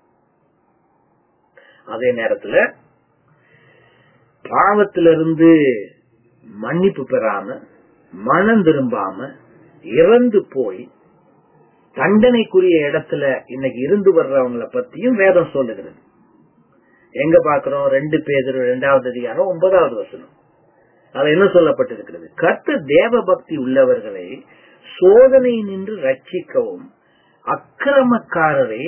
அதே நேரத்துல பாவத்திலிருந்து மன்னிப்பு பெறாம மனம் திரும்பாம இறந்து போய் தண்டனைக்குரிய இடத்துல இன்னைக்கு இருந்து வர்றவங்களை பத்தியும் வேதம் சொல்லுகிறது எங்க பாக்குறோம் ரெண்டு பேர் இரண்டாவது அதிகாரம் ஒன்பதாவது வசனம் அது என்ன சொல்லப்பட்டிருக்கிறது கர்த்த தேவ பக்தி உள்ளவர்களை சோதனை நின்று ரட்சிக்கவும் அக்கிரமக்காரரை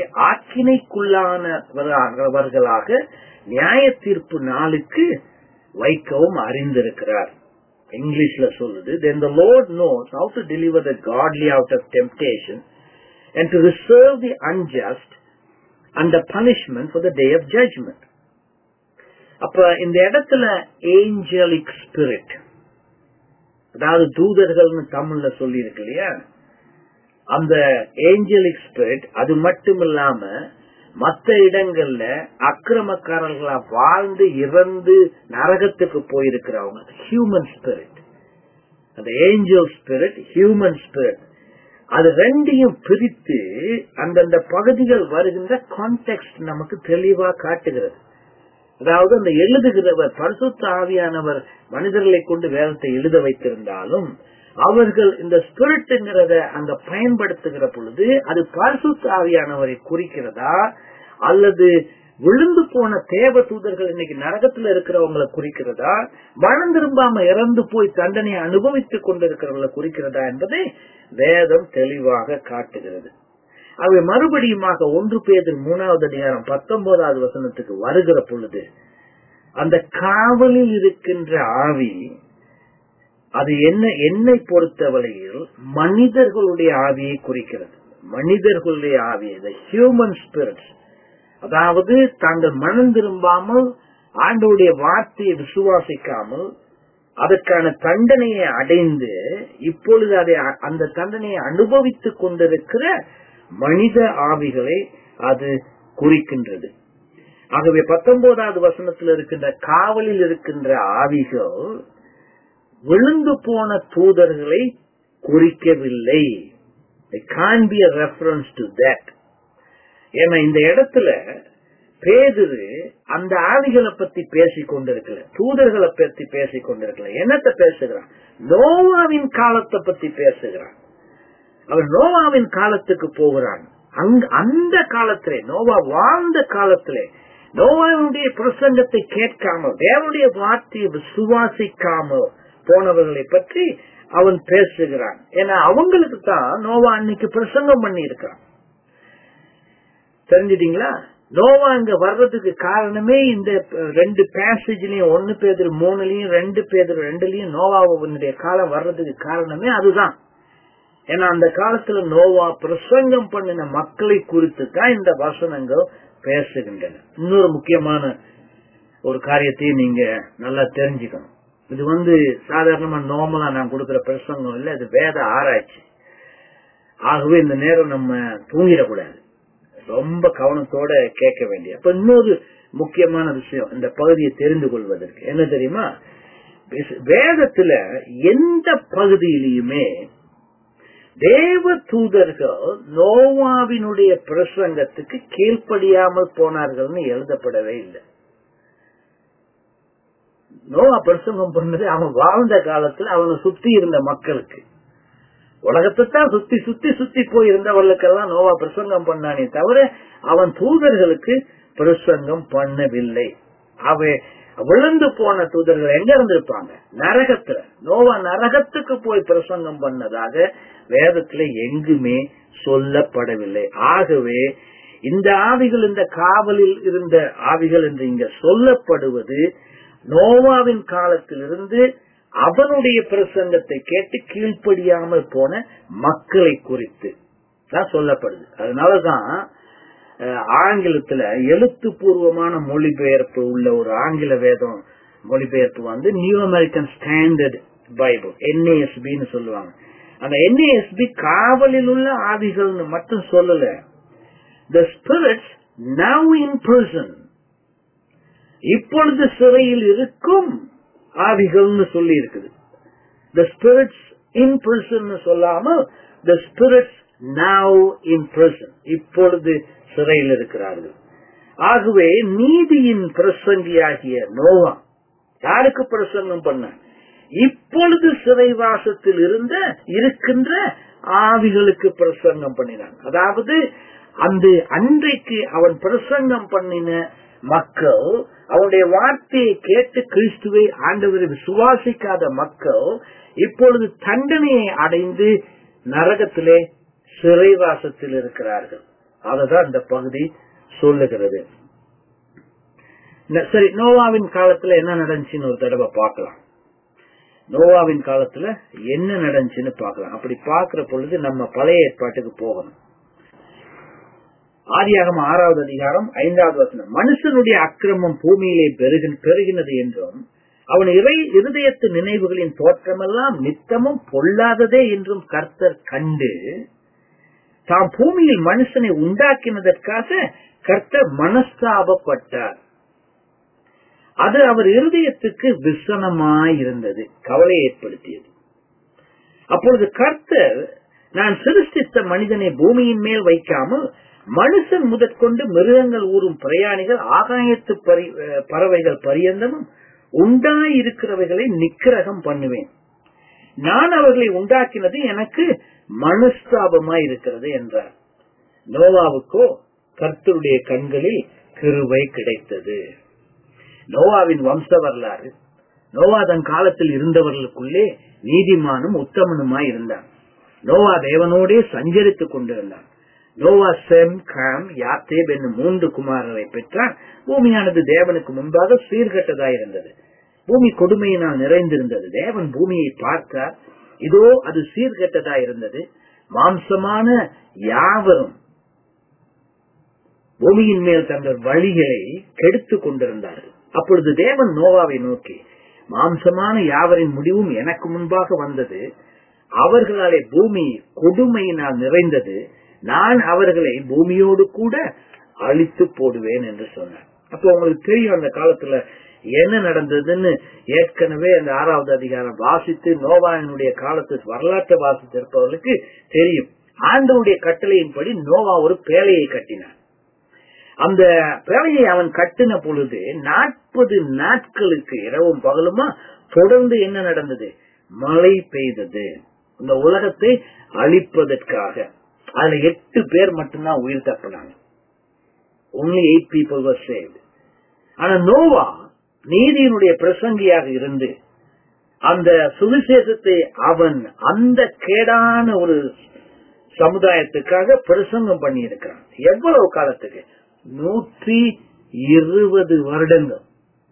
ஆக்கினைக்குள்ளானவர்களாக நியாய தீர்ப்பு நாளுக்கு வைக்கவும் அறிந்திருக்கிறார் இங்கிலீஷ்ல சொல்லுது then the lord knows how to deliver the godly out of temptation and to reserve the unjust under punishment for the day of judgment அப்ப இந்த இடத்துல ஏஞ்சலிக் ஸ்பிரிட் அதாவது தூதர்கள்னு தமிழ்ல சொல்லி இருக்கு இல்லையா அந்த ஏஞ்சலிக் ஸ்பிரிட் அது மட்டும் இல்லாம மற்ற இடங்கள்ல அக்கிரமக்காரர்களா வாழ்ந்து இறந்து நரகத்துக்கு போயிருக்கிறவங்க ஹியூமன் ஸ்பிரிட் அந்த ஏஞ்சல் ஸ்பிரிட் ஹியூமன் ஸ்பிரிட் அது ரெண்டையும் பிரித்து அந்தந்த பகுதிகள் வருகின்ற கான்டெக்ட் நமக்கு தெளிவா காட்டுகிறது அதாவது அந்த எழுதுகிறவர் பரிசுத்த ஆவியானவர் மனிதர்களை கொண்டு வேதத்தை எழுத வைத்திருந்தாலும் அவர்கள் இந்த ஸ்பிரிட்ங்கிறத அங்க பயன்படுத்துகிற பொழுது அது பரிசுத்த ஆவியானவரை குறிக்கிறதா அல்லது விழுந்து போன தேவ தூதர்கள் இன்னைக்கு நரகத்துல இருக்கிறவங்களை குறிக்கிறதா மனம் திரும்பாம இறந்து போய் தண்டனை அனுபவித்துக் கொண்டிருக்கிறவங்களை குறிக்கிறதா என்பதை வேதம் தெளிவாக காட்டுகிறது அவை மறுபடியுமாக ஒன்று பேதர் மூணாவது அதிகாரம் பத்தொன்பதாவது வசனத்துக்கு வருகிற பொழுது அந்த காவலில் இருக்கின்ற ஆவி அது என்ன என்னை பொறுத்தவரையில் மனிதர்களுடைய ஆவியை குறிக்கிறது மனிதர்களுடைய ஆவி ஹியூமன் ஸ்பிரிட்ஸ் அதாவது தாங்கள் மனம் திரும்பாமல் ஆண்டவுடைய வார்த்தையை விசுவாசிக்காமல் அதற்கான தண்டனையை அடைந்து இப்பொழுது அதை அந்த தண்டனையை அனுபவித்துக் கொண்டிருக்கிற மனித ஆவிகளை அது குறிக்கின்றது ஆகவே பத்தொன்பதாவது வசனத்தில் இருக்கின்ற காவலில் இருக்கின்ற ஆவிகள் விழுந்து போன தூதர்களை குறிக்கவில்லை can't be a reference to that ஏன்னா இந்த இடத்துல பேதுரு அந்த ஆவிகளை பத்தி பேசிக் கொண்டிருக்கல தூதர்களை பத்தி பேசிக் கொண்டிருக்கல என்னத்தை பேசுகிறான் நோவாவின் காலத்தை பத்தி பேசுகிறான் அவன் நோவாவின் காலத்துக்கு போகிறான் அங்க அந்த காலத்திலே நோவா வாழ்ந்த காலத்திலே நோவாவுடைய பிரசங்கத்தை கேட்காமல் தேவனுடைய வார்த்தையை விசுவாசிக்காமல் போனவர்களை பற்றி அவன் பேசுகிறான் ஏன்னா அவங்களுக்கு தான் நோவா அன்னைக்கு பிரசங்கம் பண்ணி இருக்கான் தெரிஞ்சிட்டீங்களா நோவா அங்க வர்றதுக்கு காரணமே இந்த ரெண்டு பேசேஜ்லயும் ஒன்னு பேதர் மூணுலயும் ரெண்டு பேதர் ரெண்டுலயும் நோவாவுடைய காலம் வர்றதுக்கு காரணமே அதுதான் ஏன்னா அந்த காலத்துல நோவா பிரசங்கம் பண்ணின மக்களை குறித்து தான் இந்த வசனங்கள் பேசுகின்றன இன்னொரு முக்கியமான ஒரு காரியத்தையும் நீங்க நல்லா தெரிஞ்சுக்கணும் இது வந்து சாதாரணமா நார்மலா நான் கொடுக்கிற பிரசங்கம் இல்ல இது வேத ஆராய்ச்சி ஆகவே இந்த நேரம் நம்ம தூங்கிடக்கூடாது ரொம்ப கவனத்தோட கேட்க வேண்டிய அப்ப இன்னொரு முக்கியமான விஷயம் இந்த பகுதியை தெரிந்து கொள்வதற்கு என்ன தெரியுமா வேதத்துல எந்த பகுதியிலையுமே தேவ தூதர்கள் நோவாவினுடைய பிரசங்கத்துக்கு கீழ்ப்படியாமல் போனார்கள்னு எழுதப்படவே இல்லை நோவா பிரசங்கம் பண்ணது அவன் வாழ்ந்த காலத்துல அவனை சுத்தி இருந்த மக்களுக்கு உலகத்தை தான் சுத்தி சுத்தி சுத்தி போய் இருந்தவர்களுக்கெல்லாம் நோவா பிரசங்கம் பண்ணானே தவிர அவன் தூதர்களுக்கு பிரசங்கம் பண்ணவில்லை அவ விழுந்து போன தூதர்கள் எங்க இருந்திருப்பாங்க நரகத்துல நோவா நரகத்துக்கு போய் பிரசங்கம் பண்ணதாக வேதத்துல எங்குமே சொல்லப்படவில்லை ஆகவே இந்த ஆவிகள் இந்த காவலில் இருந்த ஆவிகள் என்று இங்க சொல்லப்படுவது நோவாவின் காலத்திலிருந்து அவனுடைய பிரசங்கத்தை கேட்டு கீழ்ப்படியாமல் போன மக்களை குறித்து தான் சொல்லப்படுது அதனாலதான் ஆங்கிலத்துல எழுத்துப்பூர்வமான மொழிபெயர்ப்பு உள்ள ஒரு ஆங்கில வேதம் மொழிபெயர்ப்பு வந்து நியூ அமெரிக்கன் ஸ்டாண்டர்ட் பைபிள் என்ஏஎஸ்பின்னு சொல்லுவாங்க அந்த என்ஏஎஸ்பி காவலில் உள்ள ஆவிகள்னு மட்டும் சொல்லல the spirits now in person இப்பொழுது சிறையில் இருக்கும் ஆவிகள்னு சொல்லி இருக்குது த ஸ்பிரிட்ஸ் இன் பர்சன் சொல்லாமல் the spirits now in person இப்பொழுது சிறையில் இருக்கிறார்கள் ஆகவே நீதியின் பிரசங்கியாகிய நோவா யாருக்கு பிரசங்கம் பண்ண இப்பொழுது சிறைவாசத்தில் இருந்த இருக்கின்ற ஆவிகளுக்கு பிரசங்கம் பண்ணினான் அதாவது அந்த அன்றைக்கு அவன் பிரசங்கம் பண்ணின மக்கள் அவனுடைய வார்த்தையை கேட்டு கிறிஸ்துவை ஆண்டவரை விசுவாசிக்காத மக்கள் இப்பொழுது தண்டனையை அடைந்து நரகத்திலே சிறைவாசத்தில் இருக்கிறார்கள் அததான் இந்த பகுதி சொல்லுகிறது சரி நோவாவின் காலத்துல என்ன நடந்துச்சுன்னு ஒரு தடவை பார்க்கலாம் நோவாவின் காலத்துல என்ன நடந்துச்சுன்னு பார்க்கலாம் அப்படி பார்க்கிற பொழுது நம்ம பழைய ஏற்பாட்டுக்கு போகணும் ஆதியாகம ஆறாவது அதிகாரம் ஐந்தாவது வசனம் மனுஷனுடைய அக்கிரமம் பூமியிலே பெருகினது என்றும் அவன் இறை இருதயத்து நினைவுகளின் தோற்றமெல்லாம் நித்தமும் பொல்லாததே என்றும் கர்த்தர் கண்டு தாம் பூமியில் மனுஷனை உண்டாக்கினதற்காக கர்த்தர் மனஸ்தாபப்பட்டார் அது அவர் இருதயத்துக்கு விசனமாயிருந்தது கவலை ஏற்படுத்தியது அப்பொழுது கர்த்தர் நான் சிருஷ்டித்த மனிதனை பூமியின் மேல் வைக்காமல் மனுஷன் முதற்கொண்டு மிருகங்கள் ஊறும் பிரயாணிகள் ஆகாயத்து பறவைகள் பரியந்தமும் உண்டாயிருக்கிறவைகளை நிக்கிரகம் பண்ணுவேன் நான் அவர்களை உண்டாக்கினது எனக்கு மனஸ்தாபமாய் இருக்கிறது என்றார் நோவாவுக்கோ கர்த்தருடைய கண்களில் கிருவை கிடைத்தது நோவாவின் வம்ச வரலாறு நோவா தன் காலத்தில் இருந்தவர்களுக்குள்ளே நீதிமானும் உத்தமனுமாய் இருந்தான் நோவா தேவனோடே சஞ்சரித்துக் கொண்டிருந்தான் நோவா செம் காம் யாத்தேப் என்னும் மூன்று குமாரரை பெற்றான் பூமியானது தேவனுக்கு முன்பாக சீர்கட்டதாயிருந்தது பூமி கொடுமையினால் நிறைந்திருந்தது தேவன் பூமியை பார்த்தார் இதோ அது சீர்கட்டதாயிருந்தது மாம்சமான யாவரும் பூமியின் மேல் தங்கள் வழிகளை கெடுத்துக் கொண்டிருந்தார்கள் அப்பொழுது தேவன் நோவாவை நோக்கி மாம்சமான யாவரின் முடிவும் எனக்கு முன்பாக வந்தது அவர்களாலே பூமி கொடுமையினால் நிறைந்தது நான் அவர்களை பூமியோடு கூட அழித்து போடுவேன் என்று சொன்னார் அப்போ உங்களுக்கு தெரியும் அந்த காலத்துல என்ன நடந்ததுன்னு ஏற்கனவே அந்த ஆறாவது அதிகாரம் வாசித்து நோவாவினுடைய காலத்து வரலாற்றை வாசித்து இருப்பவர்களுக்கு தெரியும் ஆண்டவுடைய கட்டளையின்படி நோவா ஒரு பேழையை கட்டினார் அந்த பேழையை அவன் கட்டின பொழுது நாற்பது நாட்களுக்கு இரவும் பகலுமா தொடர்ந்து என்ன நடந்தது மழை பெய்தது இந்த உலகத்தை அழிப்பதற்காக அதுல எட்டு பேர் மட்டும்தான் உயிர் தப்பினாங்க only eight people were saved ஆனா நோவா நீதியினுடைய பிரசங்கியாக இருந்து அந்த சுவிசேஷத்தை அவன் அந்த கேடான ஒரு சமுதாயத்துக்காக பிரசங்கம் பண்ணி இருக்கிறான் எவ்வளவு காலத்துக்கு நூற்றி இருபது வருடங்கள்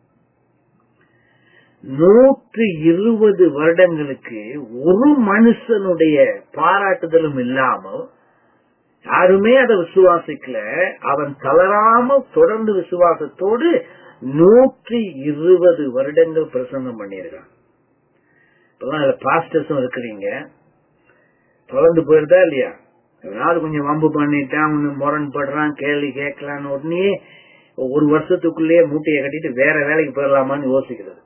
நூற்றி இருபது வருடங்களுக்கு ஒரு மனுஷனுடைய பாராட்டுதலும் இல்லாமல் யாருமே அதை விசுவாசிக்கல அவன் தளராமல் தொடர்ந்து விசுவாசத்தோடு நூற்றி இருபது வருடங்கள் பிரசங்கம் பண்ணியிருக்கான் இப்பதான் அதுல பாஸ்டர்ஸும் இருக்கிறீங்க தொடர்ந்து போயிருதா இல்லையா எவனாவது கொஞ்சம் வம்பு பண்ணிட்டான் ஒண்ணு முரண்படுறான் கேள்வி கேட்கலான்னு உடனே ஒரு வருஷத்துக்குள்ளேயே மூட்டையை கட்டிட்டு வேற வேலைக்கு போயிடலாமான்னு யோசிக்கிறது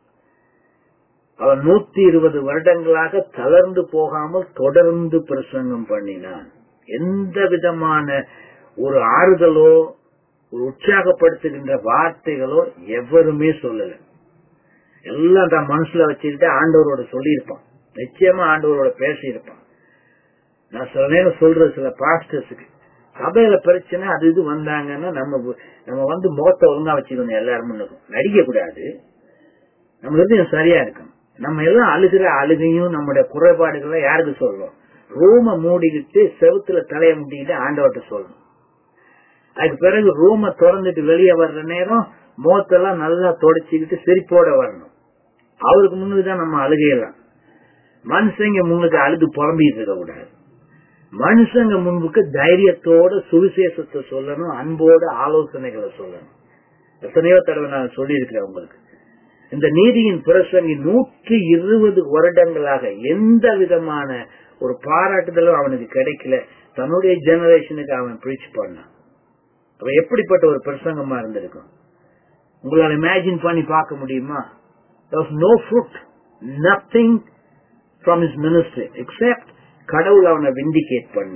அவன் நூத்தி இருபது வருடங்களாக தளர்ந்து போகாமல் தொடர்ந்து பிரசங்கம் பண்ணினான் எந்த விதமான ஒரு ஆறுதலோ ஒரு உற்சாகப்படுத்துகின்ற வார்த்தைகளோ எவருமே சொல்லல எல்லாம் தான் மனசுல வச்சுக்கிட்டு ஆண்டவரோட சொல்லியிருப்பான் நிச்சயமா ஆண்டவரோட பேசியிருப்பான் நான் சில நேரம் சொல்ற சில பாஸ்டர்ஸுக்கு சபையில பிரச்சனை அது இது வந்தாங்கன்னா நம்ம நம்ம வந்து முகத்தை ஒழுங்கா வச்சுக்கணும் எல்லாரும் முன்னுக்கும் நடிக்க கூடாது நம்ம இருந்து சரியா இருக்கும் நம்ம எல்லாம் அழுகிற அழுகையும் நம்முடைய குறைபாடுகளை யாருக்கு சொல்றோம் ரூம மூடிக்கிட்டு செவுத்துல தலையை முட்டிக்கிட்டு ஆண்டவர்கிட்ட சொல்லணும் அதுக்கு பிறகு ரூம திறந்துட்டு வெளியே வர்ற நேரம் முகத்தெல்லாம் நல்லா தொடச்சிக்கிட்டு சிரிப்போட வரணும் அவருக்கு முன்னுக்குதான் நம்ம அழுகையெல்லாம் மனுஷங்க முன்னுக்கு அழுது புலம்பிட்டு இருக்க கூடாது மனுஷங்க முன்புக்கு தைரியத்தோட சுவிசேஷத்தை சொல்லணும் அன்போட ஆலோசனைகளை சொல்லணும் எத்தனையோ தடவை நான் சொல்லியிருக்கிறேன் உங்களுக்கு இந்த நீதியின் பிரசங்கி நூற்றி இருபது வருடங்களாக எந்த விதமான ஒரு பாராட்டுதலும் அவனுக்கு கிடைக்கல தன்னுடைய ஜெனரேஷனுக்கு அவன் பிரீச் பண்ணான் அவன் எப்படிப்பட்ட ஒரு பிரசங்கமா இருந்திருக்கும் உங்களால இமேஜின் பண்ணி பார்க்க முடியுமா no fruit nothing from is ministry except கடவுள் அவனை விண்டிகேட் பண்ண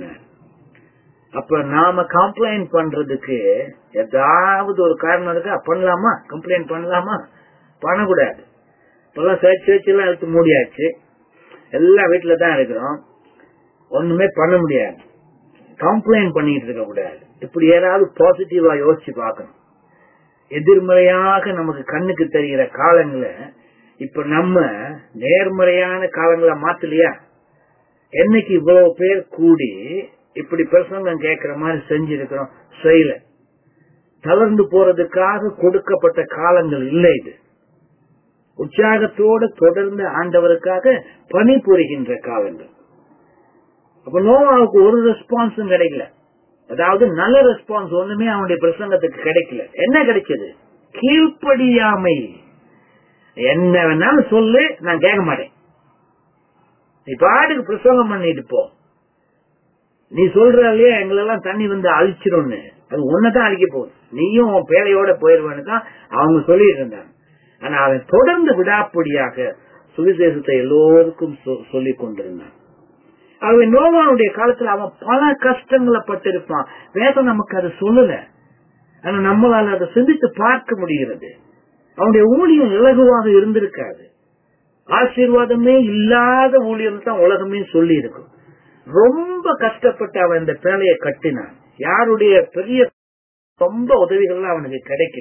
அப்ப நாம கம்ப்ளைண்ட் பண்றதுக்கு ஏதாவது ஒரு காரணம் இருக்கா பண்ணலாமா கம்ப்ளைண்ட் பண்ணலாமா பண்ணக்கூடாது இப்பெல்லாம் சர்ச் சர்ச் எல்லாம் எடுத்து மூடியாச்சு எல்லாம் வீட்டுல தான் இருக்கிறோம் ஒண்ணுமே பண்ண முடியாது கம்ப்ளைண்ட் பண்ணிட்டு இருக்க கூடாது இப்படி ஏதாவது பாசிட்டிவா யோசிச்சு பார்க்கணும் எதிர்மறையாக நமக்கு கண்ணுக்கு தெரிகிற காலங்களை இப்ப நம்ம நேர்மறையான காலங்களை மாத்தலையா என்னைக்கு இவ்வளவு பேர் கூடி இப்படி பிரசங்கம் கேட்கிற மாதிரி செஞ்சிருக்கிறோம் செய்யல தளர்ந்து போறதுக்காக கொடுக்கப்பட்ட காலங்கள் இல்லை இது உற்சாகத்தோடு தொடர்ந்து ஆண்டவருக்காக பணிபுரிகின்ற காலங்கள் அப்ப நோவாவுக்கு ஒரு ரெஸ்பான்ஸும் கிடைக்கல அதாவது நல்ல ரெஸ்பான்ஸ் ஒண்ணுமே அவனுடைய பிரசங்கத்துக்கு கிடைக்கல என்ன கிடைச்சது கீழ்ப்படியாமை என்ன வேணாலும் சொல்லு நான் கேட்க மாட்டேன் நீ பாட்டுக்கு பிரசங்கம் பண்ணிட்டு போ நீ சொல்ற இல்லையா எங்களெல்லாம் தண்ணி வந்து அழிச்சிடும்னு அது ஒன்னதான் அழிக்க போகுது நீயும் உன் பேரையோட போயிருவேன்னு தான் அவங்க சொல்லிட்டு இருந்தாங்க ஆனா அவன் தொடர்ந்து விடாப்படியாக சுவிசேஷத்தை எல்லோருக்கும் சொல்லிக் கொண்டிருந்தான் அவன் நோவானுடைய காலத்துல அவன் பல கஷ்டங்களை பட்டிருப்பான் வேதம் நமக்கு அதை சொல்லல ஆனா நம்மளால அதை சிந்தித்து பார்க்க முடிகிறது அவனுடைய ஊழியம் இலகுவாக இருந்திருக்காது ஆசீர்வாதமே இல்லாத ஊழியம் தான் உலகமே சொல்லி இருக்கும் ரொம்ப கஷ்டப்பட்டு அவன் இந்த பேலையை கட்டினான் யாருடைய பெரிய ரொம்ப உதவிகள்லாம் அவனுக்கு கிடைக்கல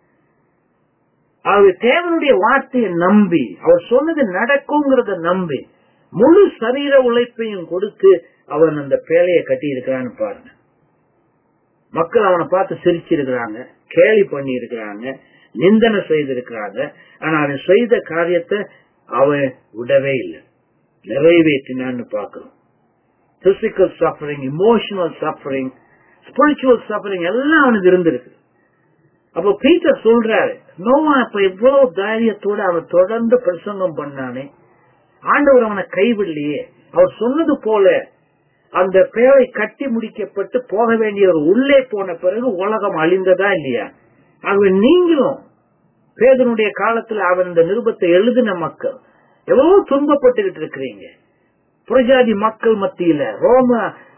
அவர் தேவனுடைய வார்த்தையை நம்பி அவர் சொன்னது நடக்குங்கிறத நம்பி முழு சரீர உழைப்பையும் கொடுத்து அவன் அந்த பேலையை கட்டி இருக்கிறான்னு பாருங்க மக்கள் அவனை பார்த்து சிரிச்சிருக்கிறாங்க கேலி பண்ணி இருக்கிறாங்க நிந்தனை செய்திருக்கிறாங்க ஆனா அவன் செய்த காரியத்தை அவன் விடவே இல்லை நிறைவேற்றினான்னு பாக்குறோம் physical suffering emotional suffering spiritual suffering எல்லாம் அவனுக்கு இருந்திருக்கு அப்ப பீட்டர் சொல்றாரு நோவா இப்ப எவ்வளவு தைரியத்தோட அவன் தொடர்ந்து பிரசங்கம் பண்ணானே ஆண்டவர் அவனை கைவிடலையே அவர் சொன்னது போல அந்த பேரை கட்டி முடிக்கப்பட்டு போக வேண்டியவர் உள்ளே போன பிறகு உலகம் அழிந்ததா இல்லையா ஆகவே நீங்களும் பேதனுடைய காலத்துல அவன் இந்த நிருபத்தை எழுதின மக்கள் எவ்வளவு துன்பப்பட்டுகிட்டு இருக்கிறீங்க புரஜாதி மக்கள் மத்தியில ரோம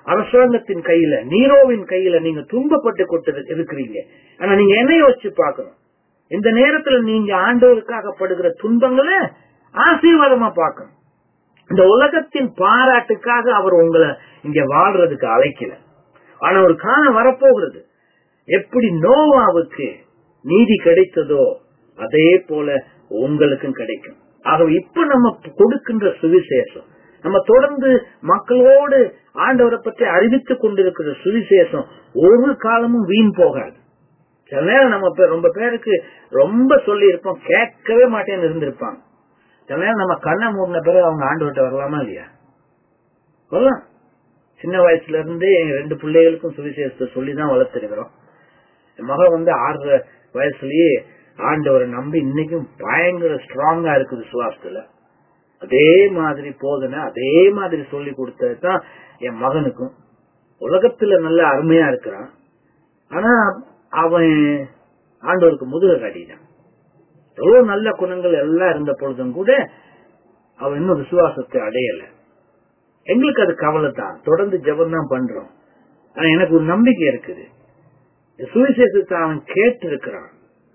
அரசாங்கத்தின் கையில நீரோவின் கையில நீங்க துன்பப்பட்டு கொண்டு இருக்கிறீங்க ஆனா நீங்க என்ன யோசிச்சு பார்க்கணும் இந்த நேரத்துல நீங்க ஆண்டவருக்காக படுகிற துன்பங்களை ஆசீர்வாதமா பார்க்கணும் இந்த உலகத்தின் பாராட்டுக்காக அவர் உங்களை இங்க வாழ்றதுக்கு அழைக்கல ஆனா ஒரு காலம் வரப்போகிறது எப்படி நோவாவுக்கு நீதி கிடைத்ததோ அதே போல உங்களுக்கும் கிடைக்கும் ஆகவே இப்ப நம்ம கொடுக்கின்ற சுவிசேஷம் நம்ம தொடர்ந்து மக்களோடு ஆண்டவரை பற்றி அறிவித்துக் கொண்டிருக்கிற சுவிசேஷம் ஒரு காலமும் வீண் போகாது சில நேரம் நம்ம பே- ரொம்ப பேருக்கு ரொம்ப சொல்லி இருப்போம் கேட்கவே மாட்டேன்னு இருந்திருப்பாங்க சில நேரம் நம்ம கண்ணை மூடின பிறகு அவங்க ஆண்டவர்கிட்ட வரலாமா இல்லையா வரலாம் சின்ன வயசுல இருந்தே எங்க ரெண்டு பிள்ளைகளுக்கும் சுவிசேஷத்தை சொல்லிதான் வளர்த்திருக்கிறோம் என் மகன் வந்து ஆறு வயசுலயே ஆண்டவரை நம்பி இன்னைக்கும் பயங்கர ஸ்ட்ராங்கா இருக்குது சுவாசத்துல அதே மாதிரி போதனை அதே மாதிரி சொல்லி கொடுத்ததுதான் என் மகனுக்கும் உலகத்துல நல்ல அருமையா இருக்கிறான் ஆனா அவன் ஆண்டவருக்கு முதுக காட்டிட்டான் எவ்வளவு நல்ல குணங்கள் எல்லாம் இருந்த பொழுதும் கூட அவன் இன்னும் விசுவாசத்தை அடையல எங்களுக்கு அது கவலை தான் தொடர்ந்து ஜெபம் தான் பண்றோம் ஆனா எனக்கு ஒரு நம்பிக்கை இருக்குது இந்த சுவிசேஷத்தை அவன் கேட்டு இருக்கிறான்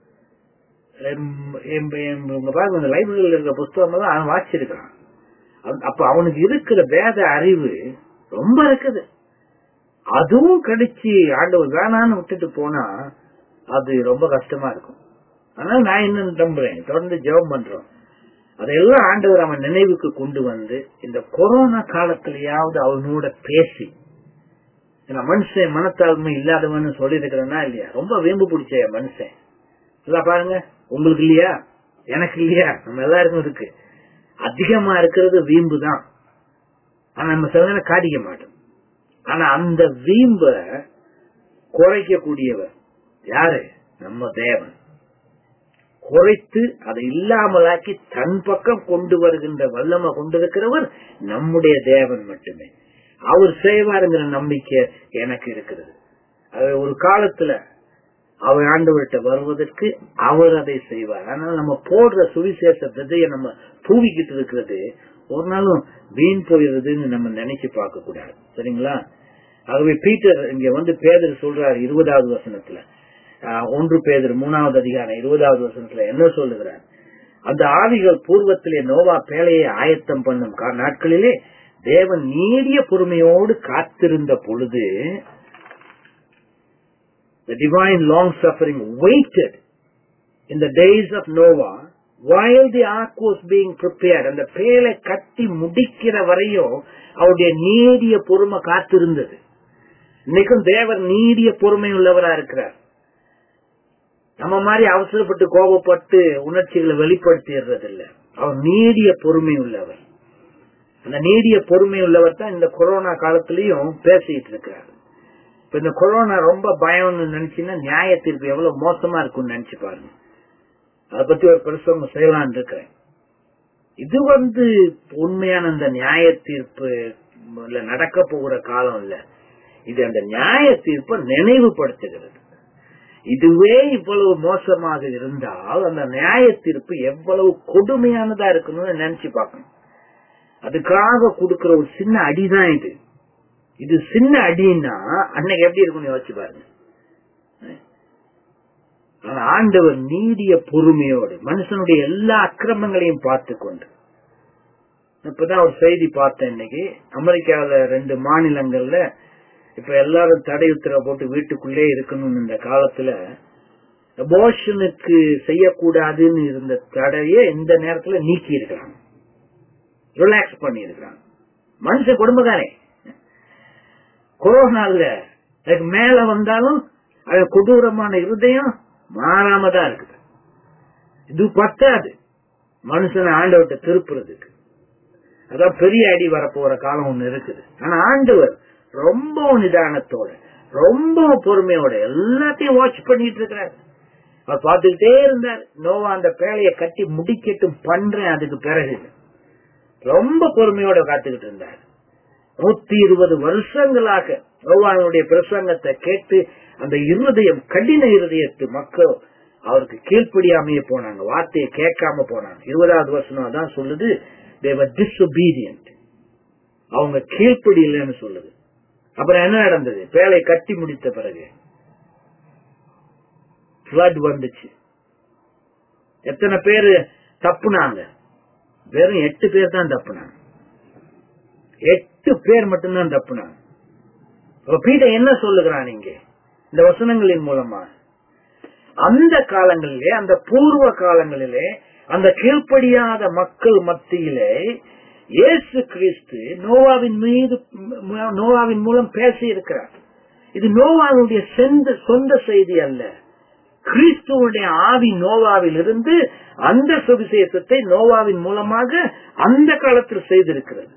பாருங்க இந்த லைப்ரரியில் இருக்கிற புஸ்தகம் தான் அவன் வாசிச்சிருக்கிறான் அவன்- அப்ப அவனுக்கு இருக்கிற வேத அறிவு ரொம்ப இருக்குது அதுவும் கிடைச்சி ஆண்டவர் வேணான்னு விட்டுட்டு போனா அது ரொம்ப கஷ்டமா இருக்கும் ஆனா நான் என்ன நம்புறேன் தொடர்ந்து ஜெபம் பண்றோம் அதையெல்லாம் ஆண்டவர் அவன் நினைவுக்கு கொண்டு வந்து இந்த கொரோனா காலத்திலேயாவது அவனோட பேசி ஏன்னா மனுஷன் மனத்தாழ்மை இல்லாதவன்னு சொல்லி இருக்கிறனா இல்லையா ரொம்ப வேம்பு பிடிச்ச மனுஷன் இல்ல பாருங்க உங்களுக்கு இல்லையா எனக்கு இல்லையா நம்ம எல்லாருக்கும் இருக்கு அதிகமா இருக்கிறது வீம்பு தான் ஆனா நம்ம சில நேரம் காட்டிக்க மாட்டோம் ஆனா அந்த வீம்ப குறைக்கக்கூடியவர் யாரு நம்ம தேவன் குறைத்து அதை இல்லாமலாக்கி தன் பக்கம் கொண்டு வருகின்ற வல்லமை கொண்டிருக்கிறவர் நம்முடைய தேவன் மட்டுமே அவர் செய்வாருங்கிற நம்பிக்கை எனக்கு இருக்கிறது அது ஒரு காலத்துல அவர் ஆண்டவர்கிட்ட வருவதற்கு அவர் அதை செய்வார் ஆனால் நம்ம போடுற சுவிசேஷ விதையை நம்ம தூவிக்கிட்டு இருக்கிறது ஒரு நாளும் வீண் போயிடுறதுன்னு நம்ம நினைச்சு பார்க்க கூடாது சரிங்களா ஆகவே பீட்டர் இங்க வந்து பேதர் சொல்றாரு இருபதாவது வசனத்துல ஆஹ், ஒன்று பேதர் மூணாவது அதிகாரம் இருபதாவது வசனத்துல என்ன சொல்லுகிறார் அந்த ஆவிகள் பூர்வத்திலே நோவா பேழையை ஆயத்தம் பண்ணும் கா- நாட்களிலே தேவன் நீடிய பொறுமையோடு காத்திருந்த பொழுது the divine long suffering waited in the days of Noah while the ark was being prepared அந்த பேலை கட்டி முடிக்கிற வரையும் அவருடைய நீடிய பொறுமை காத்திருந்தது இன்னைக்கும் தேவர் நீடிய பொறுமை உள்ளவரா இருக்கிறார் நம்ம மாதிரி அவசரப்பட்டு கோபப்பட்டு உணர்ச்சிகளை வெளிப்படுத்திடுறது இல்ல அவர் நீடிய பொறுமை உள்ளவர் அந்த நீடிய பொறுமை உள்ளவர் தான் இந்த கொரோனா காலத்திலயும் பேசிட்டு இருக்கிறார் இப்ப இந்த கொரோனா ரொம்ப பயம்னு நினைச்சீங்கன்னா நியாய தீர்ப்பு எவ்வளவு மோசமா இருக்கும்னு நினைச்சு பாருங்க அதை பத்தி ஒரு பிரசவம் செய்யலாம்னு இருக்கிறேன் இது வந்து உண்மையான அந்த நியாய தீர்ப்பு இல்ல நடக்க போகிற காலம் இல்ல இது அந்த நியாய தீர்ப்பை நினைவுபடுத்துகிறது இதுவே இவ்வளவு மோசமாக இருந்தால் அந்த நியாய தீர்ப்பு எவ்வளவு கொடுமையானதா இருக்கணும்னு நினைச்சு பார்க்கணும் அதுக்காக கொடுக்கிற ஒரு சின்ன அடிதான் இது இது சின்ன அடின்னா அன்னைக்கு எப்படி இருக்கும்னு யோசிச்சு பாருங்க ஆனா ஆண்டவர் நீடிய பொறுமையோடு மனுஷனுடைய எல்லா அக்கிரமங்களையும் பார்த்து கொண்டு இப்பதான் ஒரு செய்தி பார்த்தேன் இன்னைக்கு அமெரிக்காவில ரெண்டு மாநிலங்கள்ல இப்ப எல்லாரும் தடை உத்தரவு போட்டு வீட்டுக்குள்ளே இருக்கணும்னு இந்த காலத்துல அபோஷனுக்கு செய்யக்கூடாதுன்னு இருந்த தடையை இந்த நேரத்துல நீக்கி இருக்கிறாங்க ரிலாக்ஸ் பண்ணி இருக்கிறாங்க மனுஷன் குடும்பக்காரே கொரோனால அதுக்கு மேல வந்தாலும் அது கொடூரமான இருதயம் மாறாம தான் இருக்குது இது பத்தாது மனுஷனை ஆண்டவர்கிட்ட திருப்புறதுக்கு அதான் பெரிய அடி வரப்போற காலம் ஒண்ணு இருக்குது ஆனா ஆண்டவர் ரொம்ப நிதானத்தோட ரொம்ப பொறுமையோட எல்லாத்தையும் வாட்ச் பண்ணிட்டு இருக்கிறார் அவர் பார்த்துக்கிட்டே இருந்தார் நோவா அந்த பேழையை கட்டி முடிக்கட்டும் பண்றேன் அதுக்கு பிறகு ரொம்ப பொறுமையோட காத்துக்கிட்டு இருந்தார் நூத்தி இருபது வருஷங்களாக நோவானுடைய பிரசங்கத்தை கேட்டு அந்த இருதயம் கடின இருதயத்து மக்கள் அவருக்கு கீழ்ப்படியாமையே போனாங்க வார்த்தையை கேட்காம போனாங்க இருபதாவது வருஷம் அதான் சொல்லுது தேவர் டிஸ்ஒபீடியன்ட் அவங்க கீழ்ப்படி இல்லைன்னு சொல்லுது அப்புறம் என்ன நடந்தது பேழை கட்டி முடித்த பிறகு flood வந்துச்சு எத்தனை பேரு தப்புனாங்க வெறும் எட்டு பேர் தான் தப்புனாங்க எட்டு பேர் மட்டும்தான் தப்புனாங்க அப்ப பீட என்ன சொல்லுகிறான் இங்கே இந்த வசனங்களின் மூலமா அந்த காலங்களிலே அந்த பூர்வ காலங்களிலே அந்த கீழ்ப்படியாத மக்கள் மத்தியிலே இயேசு கிறிஸ்து நோவாவின் மீது நோவாவின் மூலம் பேசி இருக்கிறார் இது நோவாவுடைய சொந்த சொந்த செய்தி அல்ல கிறிஸ்துவனுடைய ஆவி நோவாவில் இருந்து அந்த சுவிசேஷத்தை நோவாவின் மூலமாக அந்த காலத்தில் செய்திருக்கிறது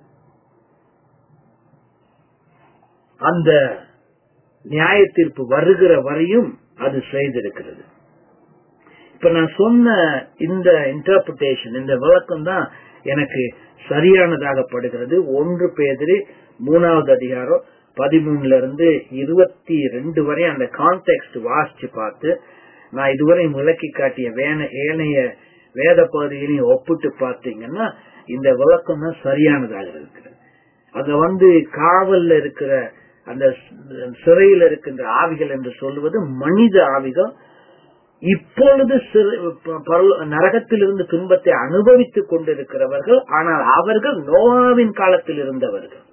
அந்த நியாய தீர்ப்பு வருகிற வரையும் அது செய்திருக்கிறது இப்ப நான் சொன்ன இந்த இன்டர்பிரிட்டேஷன் இந்த விளக்கம் தான் எனக்கு சரியானதாக படுகிறது ஒன்று பேதிரி மூணாவது அதிகாரம் பதிமூணுல இருந்து இருபத்தி ரெண்டு வரை அந்த கான்டெக்ட் வாசிச்சு பார்த்து நான் இதுவரை விளக்கி காட்டிய வேன ஏனைய வேத பகுதிகளையும் ஒப்பிட்டு பார்த்தீங்கன்னா இந்த விளக்கம் தான் சரியானதாக இருக்கிறது அத வந்து காவல்ல இருக்கிற அந்த சிறையில் இருக்கின்ற ஆவிகள் என்று சொல்லுவது மனித ஆவிகள் இப்பொழுது நரகத்திலிருந்து துன்பத்தை அனுபவித்துக் கொண்டிருக்கிறவர்கள் ஆனால் அவர்கள் நோவாவின் காலத்தில் இருந்தவர்கள்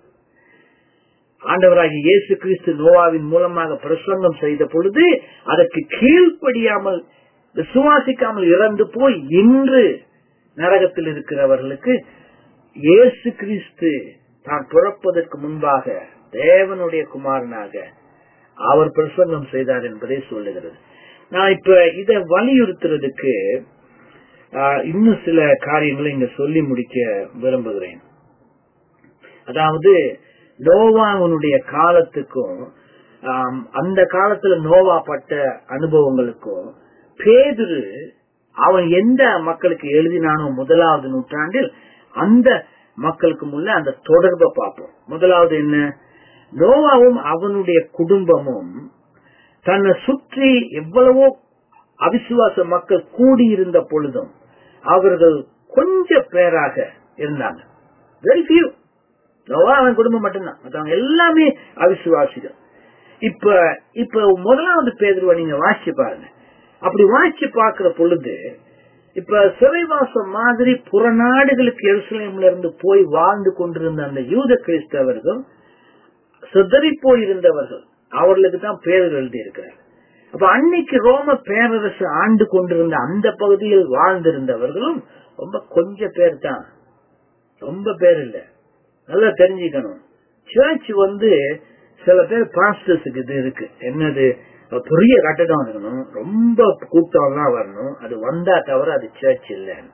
ஆண்டவராகிய இயேசு கிறிஸ்து நோவாவின் மூலமாக பிரசங்கம் செய்த பொழுது அதற்கு கீழ்ப்படியாமல் விசுவாசிக்காமல் இறந்து போய் இன்று நரகத்தில் இருக்கிறவர்களுக்கு இயேசு கிறிஸ்து தான் பிறப்பதற்கு முன்பாக தேவனுடைய குமாரனாக அவர் பிரசங்கம் செய்தார் என்பதை சொல்லுகிறது நான் இப்ப இத வலியுறுத்துறதுக்கு இன்னும் சில காரியங்களை இங்க சொல்லி முடிக்க விரும்புகிறேன் அதாவது நோவாவனுடைய காலத்துக்கும் அந்த காலத்துல நோவா பட்ட அனுபவங்களுக்கும் பேதுரு அவன் எந்த மக்களுக்கு எழுதினானோ முதலாவது நூற்றாண்டில் அந்த மக்களுக்கு முள்ள அந்த தொடர்பை பார்ப்போம் முதலாவது என்ன நோவாவும் அவனுடைய குடும்பமும் தன்னை சுற்றி எவ்வளவோ அவிசுவாச மக்கள் கூடியிருந்த பொழுதும் அவர்கள் கொஞ்ச பேராக இருந்தாங்க வெரி ஃபியூ நோவா அவன் குடும்பம் மட்டும்தான் மற்றவங்க எல்லாமே அவிசுவாசிகள் இப்ப இப்ப முதலாவது பேதருவ நீங்க வாசிச்சு பாருங்க அப்படி வாசிச்சு பாக்குற பொழுது இப்ப சிறைவாசம் மாதிரி புறநாடுகளுக்கு எருசலேம்ல இருந்து போய் வாழ்ந்து கொண்டிருந்த அந்த யூத கிறிஸ்தவர்கள் சிதறி போயிருந்தவர்கள் அவர்களுக்கு தான் பேர் எழுதி இருக்கிறார் அப்ப அன்னைக்கு ரோம பேரரசு ஆண்டு கொண்டிருந்த அந்த பகுதியில் வாழ்ந்திருந்தவர்களும் ரொம்ப கொஞ்ச பேர் தான் ரொம்ப பேர் இல்ல நல்லா தெரிஞ்சுக்கணும் சர்ச் வந்து சில பேர் பாஸ்டர்ஸுக்கு இது இருக்கு என்னது பெரிய கட்டடம் இருக்கணும் ரொம்ப கூட்டம் எல்லாம் வரணும் அது வந்தா தவிர அது சர்ச் இல்லைன்னு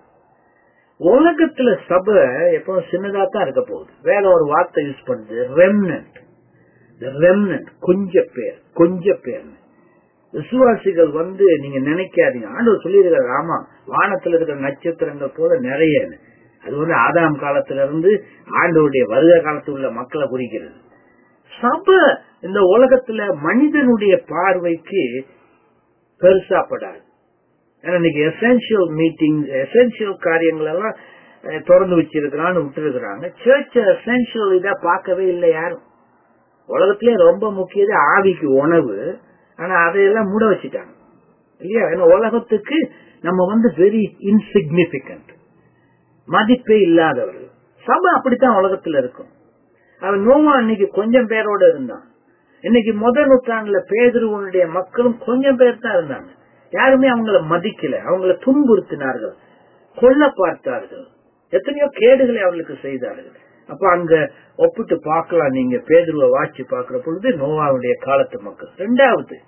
உலகத்துல சபை எப்பவும் சின்னதா தான் இருக்க போகுது வேற ஒரு வார்த்தை யூஸ் பண்ணுது ரெம்னன்ட் ரெம்னன்ட் கொஞ்ச பேர் கொஞ்ச பேர் விசுவாசிகள் வந்து நீங்க நினைக்காதீங்க ஆண்டவர் சொல்லியிருக்காரு ஆமா வானத்துல இருக்கிற நட்சத்திரங்கள் போல நிறைய அது வந்து ஆதாம் காலத்துல இருந்து ஆண்டவருடைய வருக காலத்துல உள்ள மக்களை குறிக்கிறது சபை இந்த உலகத்துல மனிதனுடைய பார்வைக்கு பெருசாப்படாது ஏன்னா இன்னைக்கு எசென்சியல் மீட்டிங் எசென்சியல் காரியங்கள் எல்லாம் திறந்து வச்சிருக்கிறான்னு விட்டுருக்கிறாங்க சர்ச் எசென்சியல் இதா பார்க்கவே இல்லை யாரும் உலகத்திலே ரொம்ப முக்கியது ஆவிக்கு உணவு ஆனா அதையெல்லாம் மூட வச்சுட்டாங்க இல்லையா ஏன்னா உலகத்துக்கு நம்ம வந்து வெரி இன்சிக்னிபிகண்ட் மதிப்பே இல்லாதவர்கள் சபை அப்படித்தான் உலகத்துல இருக்கும் அவன் நோவா அன்னைக்கு கொஞ்சம் பேரோட இருந்தான் இன்னைக்கு முதல் நூற்றாண்டுல பேதுருவனுடைய மக்களும் கொஞ்சம் பேர் தான் இருந்தாங்க யாருமே அவங்கள மதிக்கல அவங்கள துன்புறுத்தினார்கள் கொல்ல பார்த்தார்கள் எத்தனையோ கேடுகளை அவர்களுக்கு செய்தார்கள் அப்ப அங்க ஒப்பிட்டு பார்க்கலாம் நீங்க பேதுருவ வாட்சி பார்க்கிற பொழுது நோவாவுடைய காலத்து மக்கள் ரெண்டாவது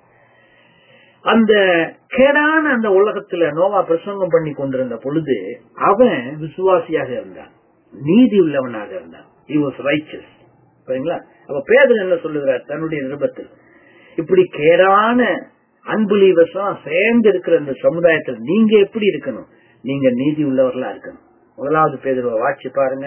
அந்த கேடான அந்த உலகத்துல நோவா பிரசங்கம் பண்ணி கொண்டிருந்த பொழுது அவன் விசுவாசியாக இருந்தான் நீதி உள்ளவனாக இருந்தான் he was righteous சரிங்களா அப்ப பேதர் என்ன சொல்லுகிறார் தன்னுடைய நிருபத்தில் இப்படி கேடான அன்புலீவர்ஸா சேர்ந்து இருக்கிற இந்த சமுதாயத்தில் நீங்க எப்படி இருக்கணும் நீங்க நீதி உள்ளவர்களா இருக்கணும் முதலாவது பேதருவ வாட்சி பாருங்க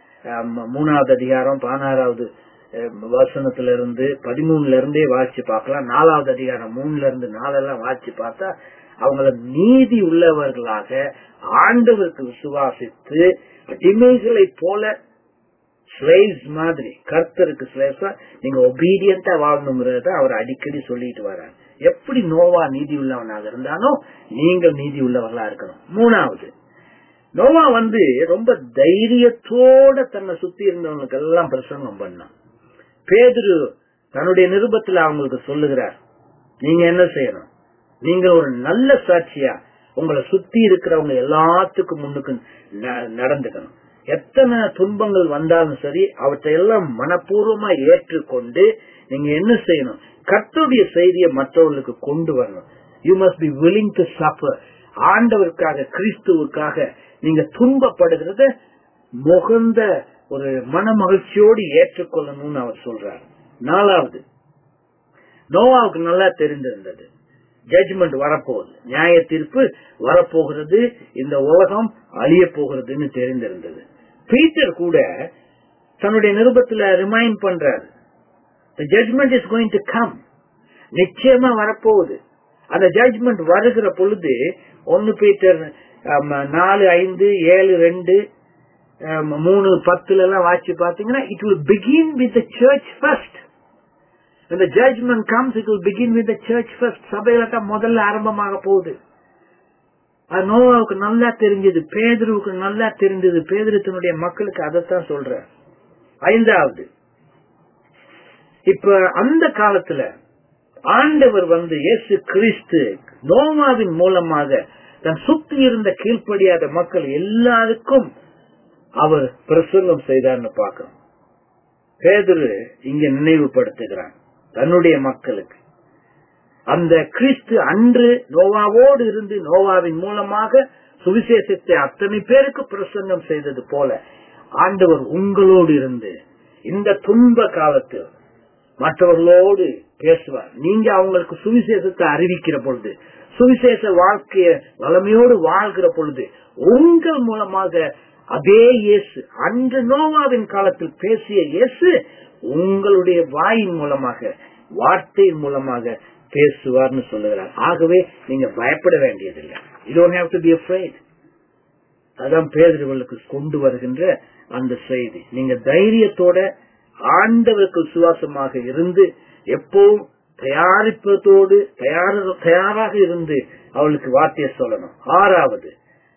மூணாவது அதிகாரம் பதினாறாவது வசனத்துல இருந்து பதிமூணுல இருந்தே வாட்சி பார்க்கலாம் நாலாவது அதிகாரம் மூணுல இருந்து நாலெல்லாம் வாட்சி பார்த்தா அவங்கள நீதி உள்ளவர்களாக ஆண்டவருக்கு விசுவாசித்து அடிமைகளை போல ஸ்லேவ்ஸ் மாதிரி கர்த்தருக்கு ஸ்லேவ்ஸா நீங்க ஒபீடியண்டா வாழணுங்கிறத அவர் அடிக்கடி சொல்லிட்டு வர்றார் எப்படி நோவா நீதி உள்ளவனாக இருந்தானோ நீங்கள் நீதி உள்ளவர்களா இருக்கணும் மூணாவது நோவா வந்து ரொம்ப தைரியத்தோட தன்னை சுத்தி இருந்தவங்களுக்கு எல்லாம் பிரசங்கம் பண்ணான் பேதுரு தன்னுடைய நிருபத்துல அவங்களுக்கு சொல்லுகிறார் நீங்க என்ன செய்யணும் நீங்க ஒரு நல்ல சாட்சியா உங்களை சுத்தி இருக்கிறவங்க எல்லாத்துக்கும் முன்னுக்கு ந- நடந்துக்கணும் எத்தனை துன்பங்கள் வந்தாலும் சரி அவற்றை எல்லாம் மனப்பூர்வமா ஏற்றுக்கொண்டு நீங்க என்ன செய்யணும் கர்த்தருடைய செய்தியை மற்றவர்களுக்கு கொண்டு வரணும் you must be willing to suffer ஆண்டவருக்காக கிறிஸ்துவுக்காக நீங்க துன்பப்படுகிறத முகந்த ஒரு மன மகிழ்ச்சியோடு ஏற்றுக்கொள்ளணும்னு அவர் சொல்றார் நாலாவது நோவாவுக்கு நல்லா தெரிந்திருந்தது ஜட்ஜ்மெண்ட் வரப்போகுது நியாய தீர்ப்பு வரப்போகிறது இந்த உலகம் அழிய போகிறதுன்னு தெரிந்திருந்தது பீட்டர் கூட தன்னுடைய நிருபத்துல ரிமைண்ட் பண்றாரு the judgment is going to come நிச்சயமா வரப்போகுது அந்த ஜட்ஜ்மெண்ட் வருகிற பொழுது ஒன்னு பீட்டர் ஆம், நாலு ஐந்து ஏழு ரெண்டு ஆம், மூணு பத்துல எல்லாம் வாட்சி பாத்தீங்கன்னா it will begin with the church first when the judgment comes it will begin with the church first சபையில தான் முதல்ல ஆரம்பமாக போகுது அது நோவாவுக்கு நல்லா தெரிஞ்சது பேதுருவுக்கு நல்லா தெரிஞ்சது பேதுரு தன்னுடைய மக்களுக்கு அதைத்தான் சொல்ற ஐந்தாவது இப்ப அந்த காலத்துல ஆண்டவர் வந்து இயேசு கிறிஸ்து நோவாவின் மூலமாக தன் சுத்தி இருந்த கீழ்ப்படியாத மக்கள் எல்லாருக்கும் அவர் பிரசங்கம் செய்தார்னு பார்க்கிறோம் பேதுரு இங்க நினைவுபடுத்துகிறான் தன்னுடைய மக்களுக்கு அந்த கிறிஸ்து அன்று நோவாவோடு இருந்து நோவாவின் மூலமாக சுவிசேஷத்தை அத்தனை பேருக்கு பிரசங்கம் செய்தது போல ஆண்டவர் உங்களோடு இருந்து இந்த துன்ப காலத்தில் மற்றவர்களோடு பேசுவார் நீங்க அவங்களுக்கு சுவிசேஷத்தை அறிவிக்கிற பொழுது சுவிசேஷ வாழ்க்கைய வளமையோடு வாழ்கிற பொழுது உங்கள் மூலமாக அதே இயேசு அன்று நோவாவின் காலத்தில் பேசிய இயேசு உங்களுடைய வாயின் மூலமாக வார்த்தையின் மூலமாக பேசுவார்னு சொல்லுகிறார் ஆகவே நீங்க பயப்பட வேண்டியதில்லை you don't have to be afraid அதான் பேதர்களுக்கு கொண்டு வருகின்ற அந்த செய்தி நீங்க தைரியத்தோட ஆண்டவருக்கு சுவாசமாக இருந்து எப்பவும் தயாரிப்பதோடு தயார தயாராக இருந்து அவளுக்கு வார்த்தையை சொல்லணும் ஆறாவது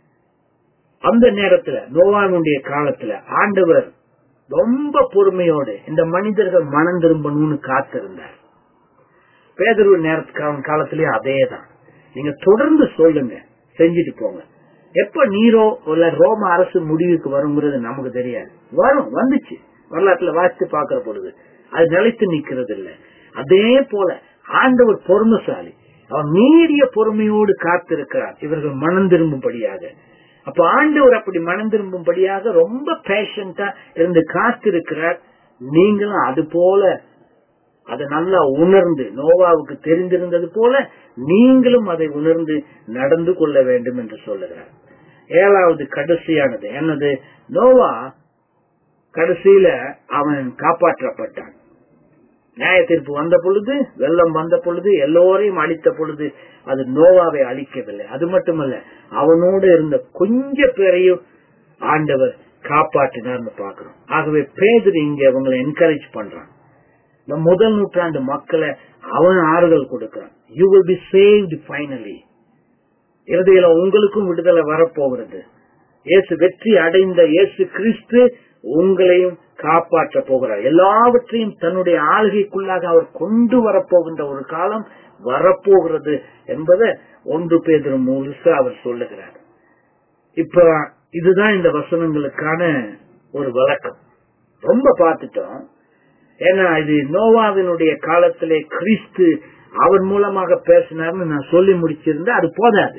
அந்த நேரத்துல நோவானுடைய காலத்துல ஆண்டவர் ரொம்ப பொறுமையோடு இந்த மனிதர்கள் மனம் திரும்பணும்னு காத்திருந்தார் பேதர்வு நேரத்துக்கு காலத்திலயும் அதே தான் நீங்க தொடர்ந்து சொல்லுங்க செஞ்சுட்டு போங்க எப்ப நீரோ இல்ல ரோம அரசு முடிவுக்கு வருங்கிறது நமக்கு தெரியாது வரும் வந்துச்சு வரலாற்றுல வாசித்து பார்க்கிற பொழுது அது நிலைத்து நிக்கிறது இல்ல அதே போல ஆண்டவர் பொறுமைசாலி அவர் நீடிய பொறுமையோடு காத்திருக்கிறார் இவர்கள் மனம் திரும்பும்படியாக அப்ப ஆண்டவர் அப்படி மனம் திரும்பும்படியாக ரொம்ப பேஷண்டா இருந்து காத்திருக்கிறார் நீங்களும் அது போல அதை நல்லா உணர்ந்து நோவாவுக்கு தெரிந்திருந்தது போல நீங்களும் அதை உணர்ந்து நடந்து கொள்ள வேண்டும் என்று சொல்லுகிறார் ஏழாவது கடைசியானது என்னது நோவா கடைசியில அவன் காப்பாற்றப்பட்டான் நியாய தீர்ப்பு வந்த பொழுது வெள்ளம் வந்த பொழுது எல்லோரையும் அழித்த பொழுது அது நோவாவை அழிக்கவில்லை அது மட்டுமல்ல அவனோடு இருந்த கொஞ்ச பேரையும் ஆண்டவர் காப்பாற்றினார்னு பாக்குறோம் ஆகவே பேதர் இங்க அவங்களை என்கரேஜ் பண்றான் இந்த முதல் நூற்றாண்டு மக்களை அவன் ஆறுதல் கொடுக்கிறான் you will be saved finally இறுதியில உங்களுக்கும் விடுதலை வரப்போகிறது இயேசு வெற்றி அடைந்த இயேசு கிறிஸ்து உங்களையும் காப்பாற்ற போகிறார் எல்லாவற்றையும் தன்னுடைய ஆளுகைக்குள்ளாக அவர் கொண்டு வரப்போகின்ற ஒரு காலம் வரப்போகிறது என்பதை ஒன்று பேதர் முழுசா அவர் சொல்லுகிறார் இப்ப இதுதான் இந்த வசனங்களுக்கான ஒரு விளக்கம் ரொம்ப பார்த்துட்டோம் ஏன்னா இது நோவாவினுடைய காலத்திலே கிறிஸ்து அவர் மூலமாக பேசினார்னு நான் சொல்லி முடிச்சிருந்தா அது போதாது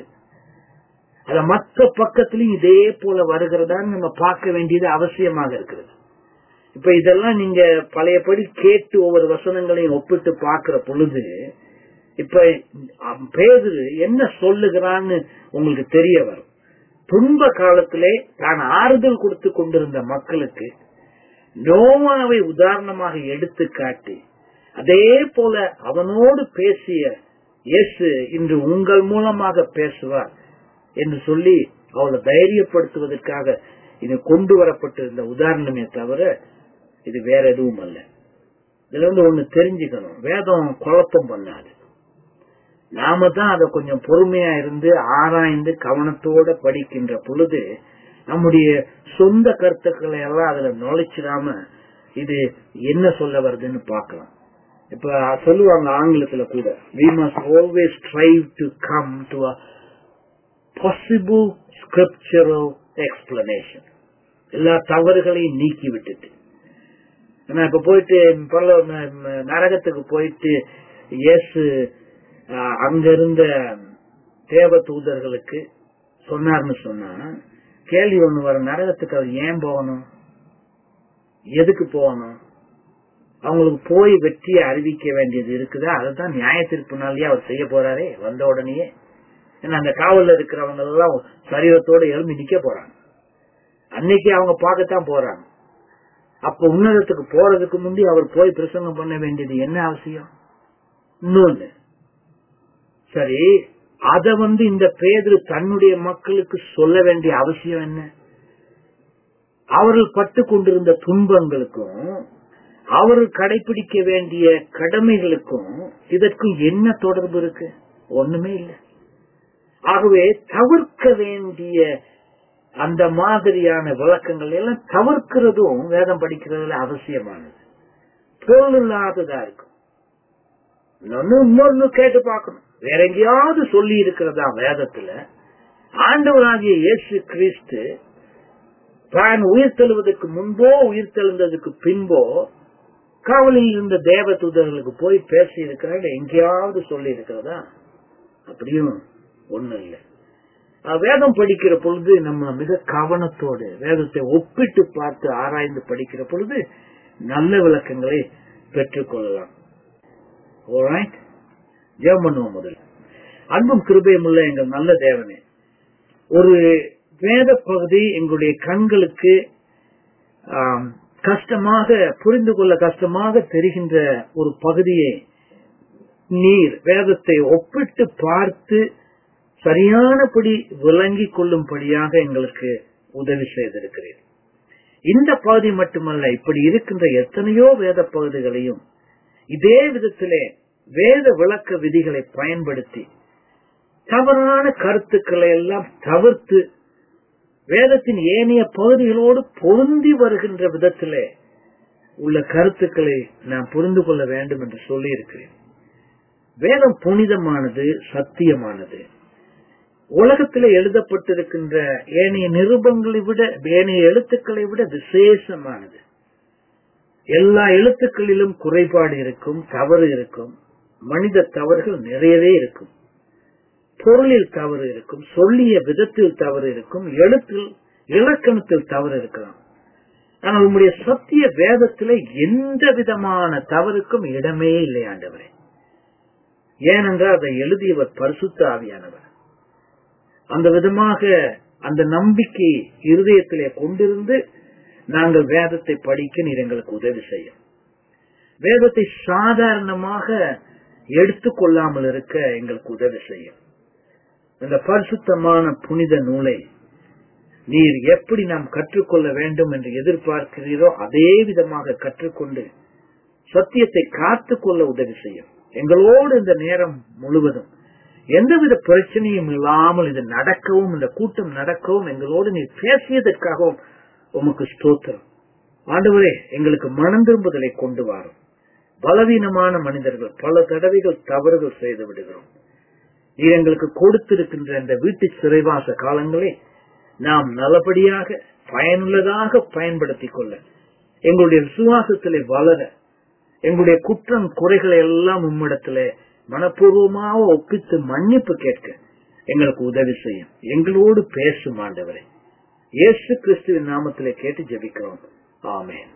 அத மற்ற பக்கத்திலையும் இதே போல வருகிறதான்னு நம்ம பார்க்க வேண்டியது அவசியமாக இருக்கிறது இப்ப இதெல்லாம் நீங்க பழையபடி கேட்டு ஒவ்வொரு வசனங்களையும் ஒப்பிட்டு பார்க்கிற பொழுது இப்ப பேரு என்ன சொல்லுகிறான்னு உங்களுக்கு தெரிய வரும் துன்ப காலத்திலே தான் ஆறுதல் கொடுத்து கொண்டிருந்த மக்களுக்கு நோவாவை உதாரணமாக எடுத்து காட்டி அதே போல அவனோடு பேசிய இயேசு இன்று உங்கள் மூலமாக பேசுவார் என்று சொல்லி அவளை தைரியப்படுத்துவதற்காக இது கொண்டு வரப்பட்டிருந்த உதாரணமே தவிர இது வேற எதுவும் அல்ல இதுல இருந்து ஒண்ணு தெரிஞ்சுக்கணும் வேதம் குழப்பம் பண்ணாது நாம தான் அதை கொஞ்சம் பொறுமையா இருந்து ஆராய்ந்து கவனத்தோட படிக்கின்ற பொழுது நம்முடைய சொந்த கருத்துக்களை எல்லாம் அதுல நுழைச்சிடாம இது என்ன சொல்ல வருதுன்னு பார்க்கலாம் இப்ப சொல்லுவாங்க ஆங்கிலத்துல கூட we must always strive to come to a possible scriptural explanation எல்லா தவறுகளையும் நீக்கி விட்டுட்டு ஏன்னா இப்ப போயிட்டு பல நரகத்துக்கு போயிட்டு இயேசு ஆஹ், அங்க இருந்த தேவ தூதர்களுக்கு சொன்னார்னு சொன்னா கேள்வி ஒண்ணு வர நரகத்துக்கு அவர் ஏன் போகணும் எதுக்கு போகணும் அவங்களுக்கு போய் வெற்றியை அறிவிக்க வேண்டியது இருக்குதா அதுதான் நியாய தீர்ப்பு நாளையே அவர் செய்ய போறாரே வந்த உடனேயே ஏன்னா அந்த காவல்ல இருக்கிறவங்க எல்லாம் சரீரத்தோட எழும்பி நிக்க போறாங்க அன்னைக்கு அவங்க பார்க்கத்தான் போறாங்க அப்ப உன்னதத்துக்கு போறதுக்கு முந்தி அவர் போய் பிரசங்கம் பண்ண வேண்டியது என்ன அவசியம் இன்னொன்னு சரி அத வந்து இந்த பேதுரு தன்னுடைய மக்களுக்கு சொல்ல வேண்டிய அவசியம் என்ன அவர்கள் பட்டு கொண்டிருந்த துன்பங்களுக்கும் அவர்கள் கடைபிடிக்க வேண்டிய கடமைகளுக்கும் இதற்கும் என்ன தொடர்பு இருக்கு ஒண்ணுமே இல்லை ஆகவே தவிர்க்க வேண்டிய அந்த மாதிரியான விளக்கங்கள் எல்லாம் தவிர்க்கிறதும் வேதம் படிக்கிறதுல அவசியமானது பொருள் இல்லாததா இருக்கும் இன்னொன்னு இன்னொன்னு கேட்டு பார்க்கணும் வேற எங்கேயாவது சொல்லி இருக்கிறதா வேதத்துல ஆண்டவராகிய இயேசு கிறிஸ்து தான் உயிர் தெழுவதற்கு முன்போ உயிர் தெழுந்ததுக்கு பின்போ காவலில் இருந்த தேவ தூதர்களுக்கு போய் பேசி இருக்கிறார் எங்கேயாவது சொல்லி இருக்கிறதா அப்படியும் ஒண்ணு இல்லை அஹ் வேதம் படிக்கிற பொழுது நம்ம மிக கவனத்தோடு வேதத்தை ஒப்பிட்டு பார்த்து ஆராய்ந்து படிக்கிற பொழுது நல்ல விளக்கங்களை பெற்றுக்கொள்ளலாம் Alright? ஜெபம் பண்ணுவோம் முதல்ல அன்பும் கிருபையும் உள்ள எங்கள் நல்ல தேவனே ஒரு வேத பகுதி எங்களுடைய கண்களுக்கு ஆம், கஷ்டமாக புரிந்து கொள்ள கஷ்டமாக தெரிகின்ற ஒரு பகுதியை நீர் வேதத்தை ஒப்பிட்டு பார்த்து சரியானபடி விளங்கிக் கொள்ளும்படியாக எங்களுக்கு உதவி செய்திருக்கிறீர் இந்த பகுதி மட்டுமல்ல இப்படி இருக்கின்ற எத்தனையோ வேத பகுதிகளையும் இதே விதத்திலே வேத விளக்க விதிகளை பயன்படுத்தி தவறான கருத்துக்களை எல்லாம் தவிர்த்து வேதத்தின் ஏனைய பகுதிகளோடு பொருந்தி வருகின்ற விதத்திலே உள்ள கருத்துக்களை நாம் புரிந்து கொள்ள வேண்டும் என்று சொல்லி இருக்கிறேன் வேதம் புனிதமானது சத்தியமானது உலகத்திலே எழுதப்பட்டிருக்கின்ற ஏனைய நிருபங்களை விட ஏனைய எழுத்துக்களை விட விசேஷமானது எல்லா எழுத்துக்களிலும் குறைபாடு இருக்கும் தவறு இருக்கும் மனித தவறுகள் நிறையவே இருக்கும் பொருளில் தவறு இருக்கும் சொல்லிய விதத்தில் தவறு இருக்கும் எழுத்தில் இலக்கணத்தில் தவறு இருக்கலாம் ஆனால் உங்களுடைய சத்திய வேதத்திலே எந்த விதமான தவறுக்கும் இடமே இல்லை ஆண்டவரே ஏனென்றால் அதை எழுதியவர் பரிசுத்த ஆவியானவர் அந்த விதமாக அந்த நம்பிக்கை இருதயத்திலே கொண்டிருந்து நாங்கள் வேதத்தை படிக்க நீர் எங்களுக்கு உதவி செய்யும் வேதத்தை சாதாரணமாக எடுத்துக்கொள்ளாமல் இருக்க எங்களுக்கு உதவி செய்யும் இந்த பரிசுத்தமான புனித நூலை நீர் எப்படி நாம் கற்றுக்கொள்ள வேண்டும் என்று எதிர்பார்க்கிறீரோ அதே விதமாக கற்றுக்கொண்டு சத்தியத்தை காத்துக்கொள்ள உதவி செய்யும் எங்களோடு இந்த நேரம் முழுவதும் எந்தவித பிரச்சனையும் இல்லாமல் இது நடக்கவும் இந்த கூட்டம் நடக்கவும் எங்களோடு நீர் பேசியதற்காகவும் உமக்கு ஸ்தோத்திரம் ஆண்டவரே எங்களுக்கு மனம் திரும்புதலை கொண்டு வரும் பலவீனமான மனிதர்கள் பல தடவைகள் தவறுகள் செய்து விடுகிறோம் நீர் எங்களுக்கு கொடுத்திருக்கின்ற இந்த வீட்டு சிறைவாச காலங்களை நாம் நல்லபடியாக பயனுள்ளதாக பயன்படுத்திக் கொள்ள எங்களுடைய விசுவாசத்திலே வளர எங்களுடைய குற்றம் குறைகளை எல்லாம் உம்மிடத்திலே மனப்பூர்வமாக ஒப்பித்து மன்னிப்பு கேட்க எங்களுக்கு உதவி செய்யும் எங்களோடு பேசும் ஆண்டவரே இயேசு கிறிஸ்துவின் நாமத்திலே கேட்டு ஜெபிக்கிறோம் ஆமென்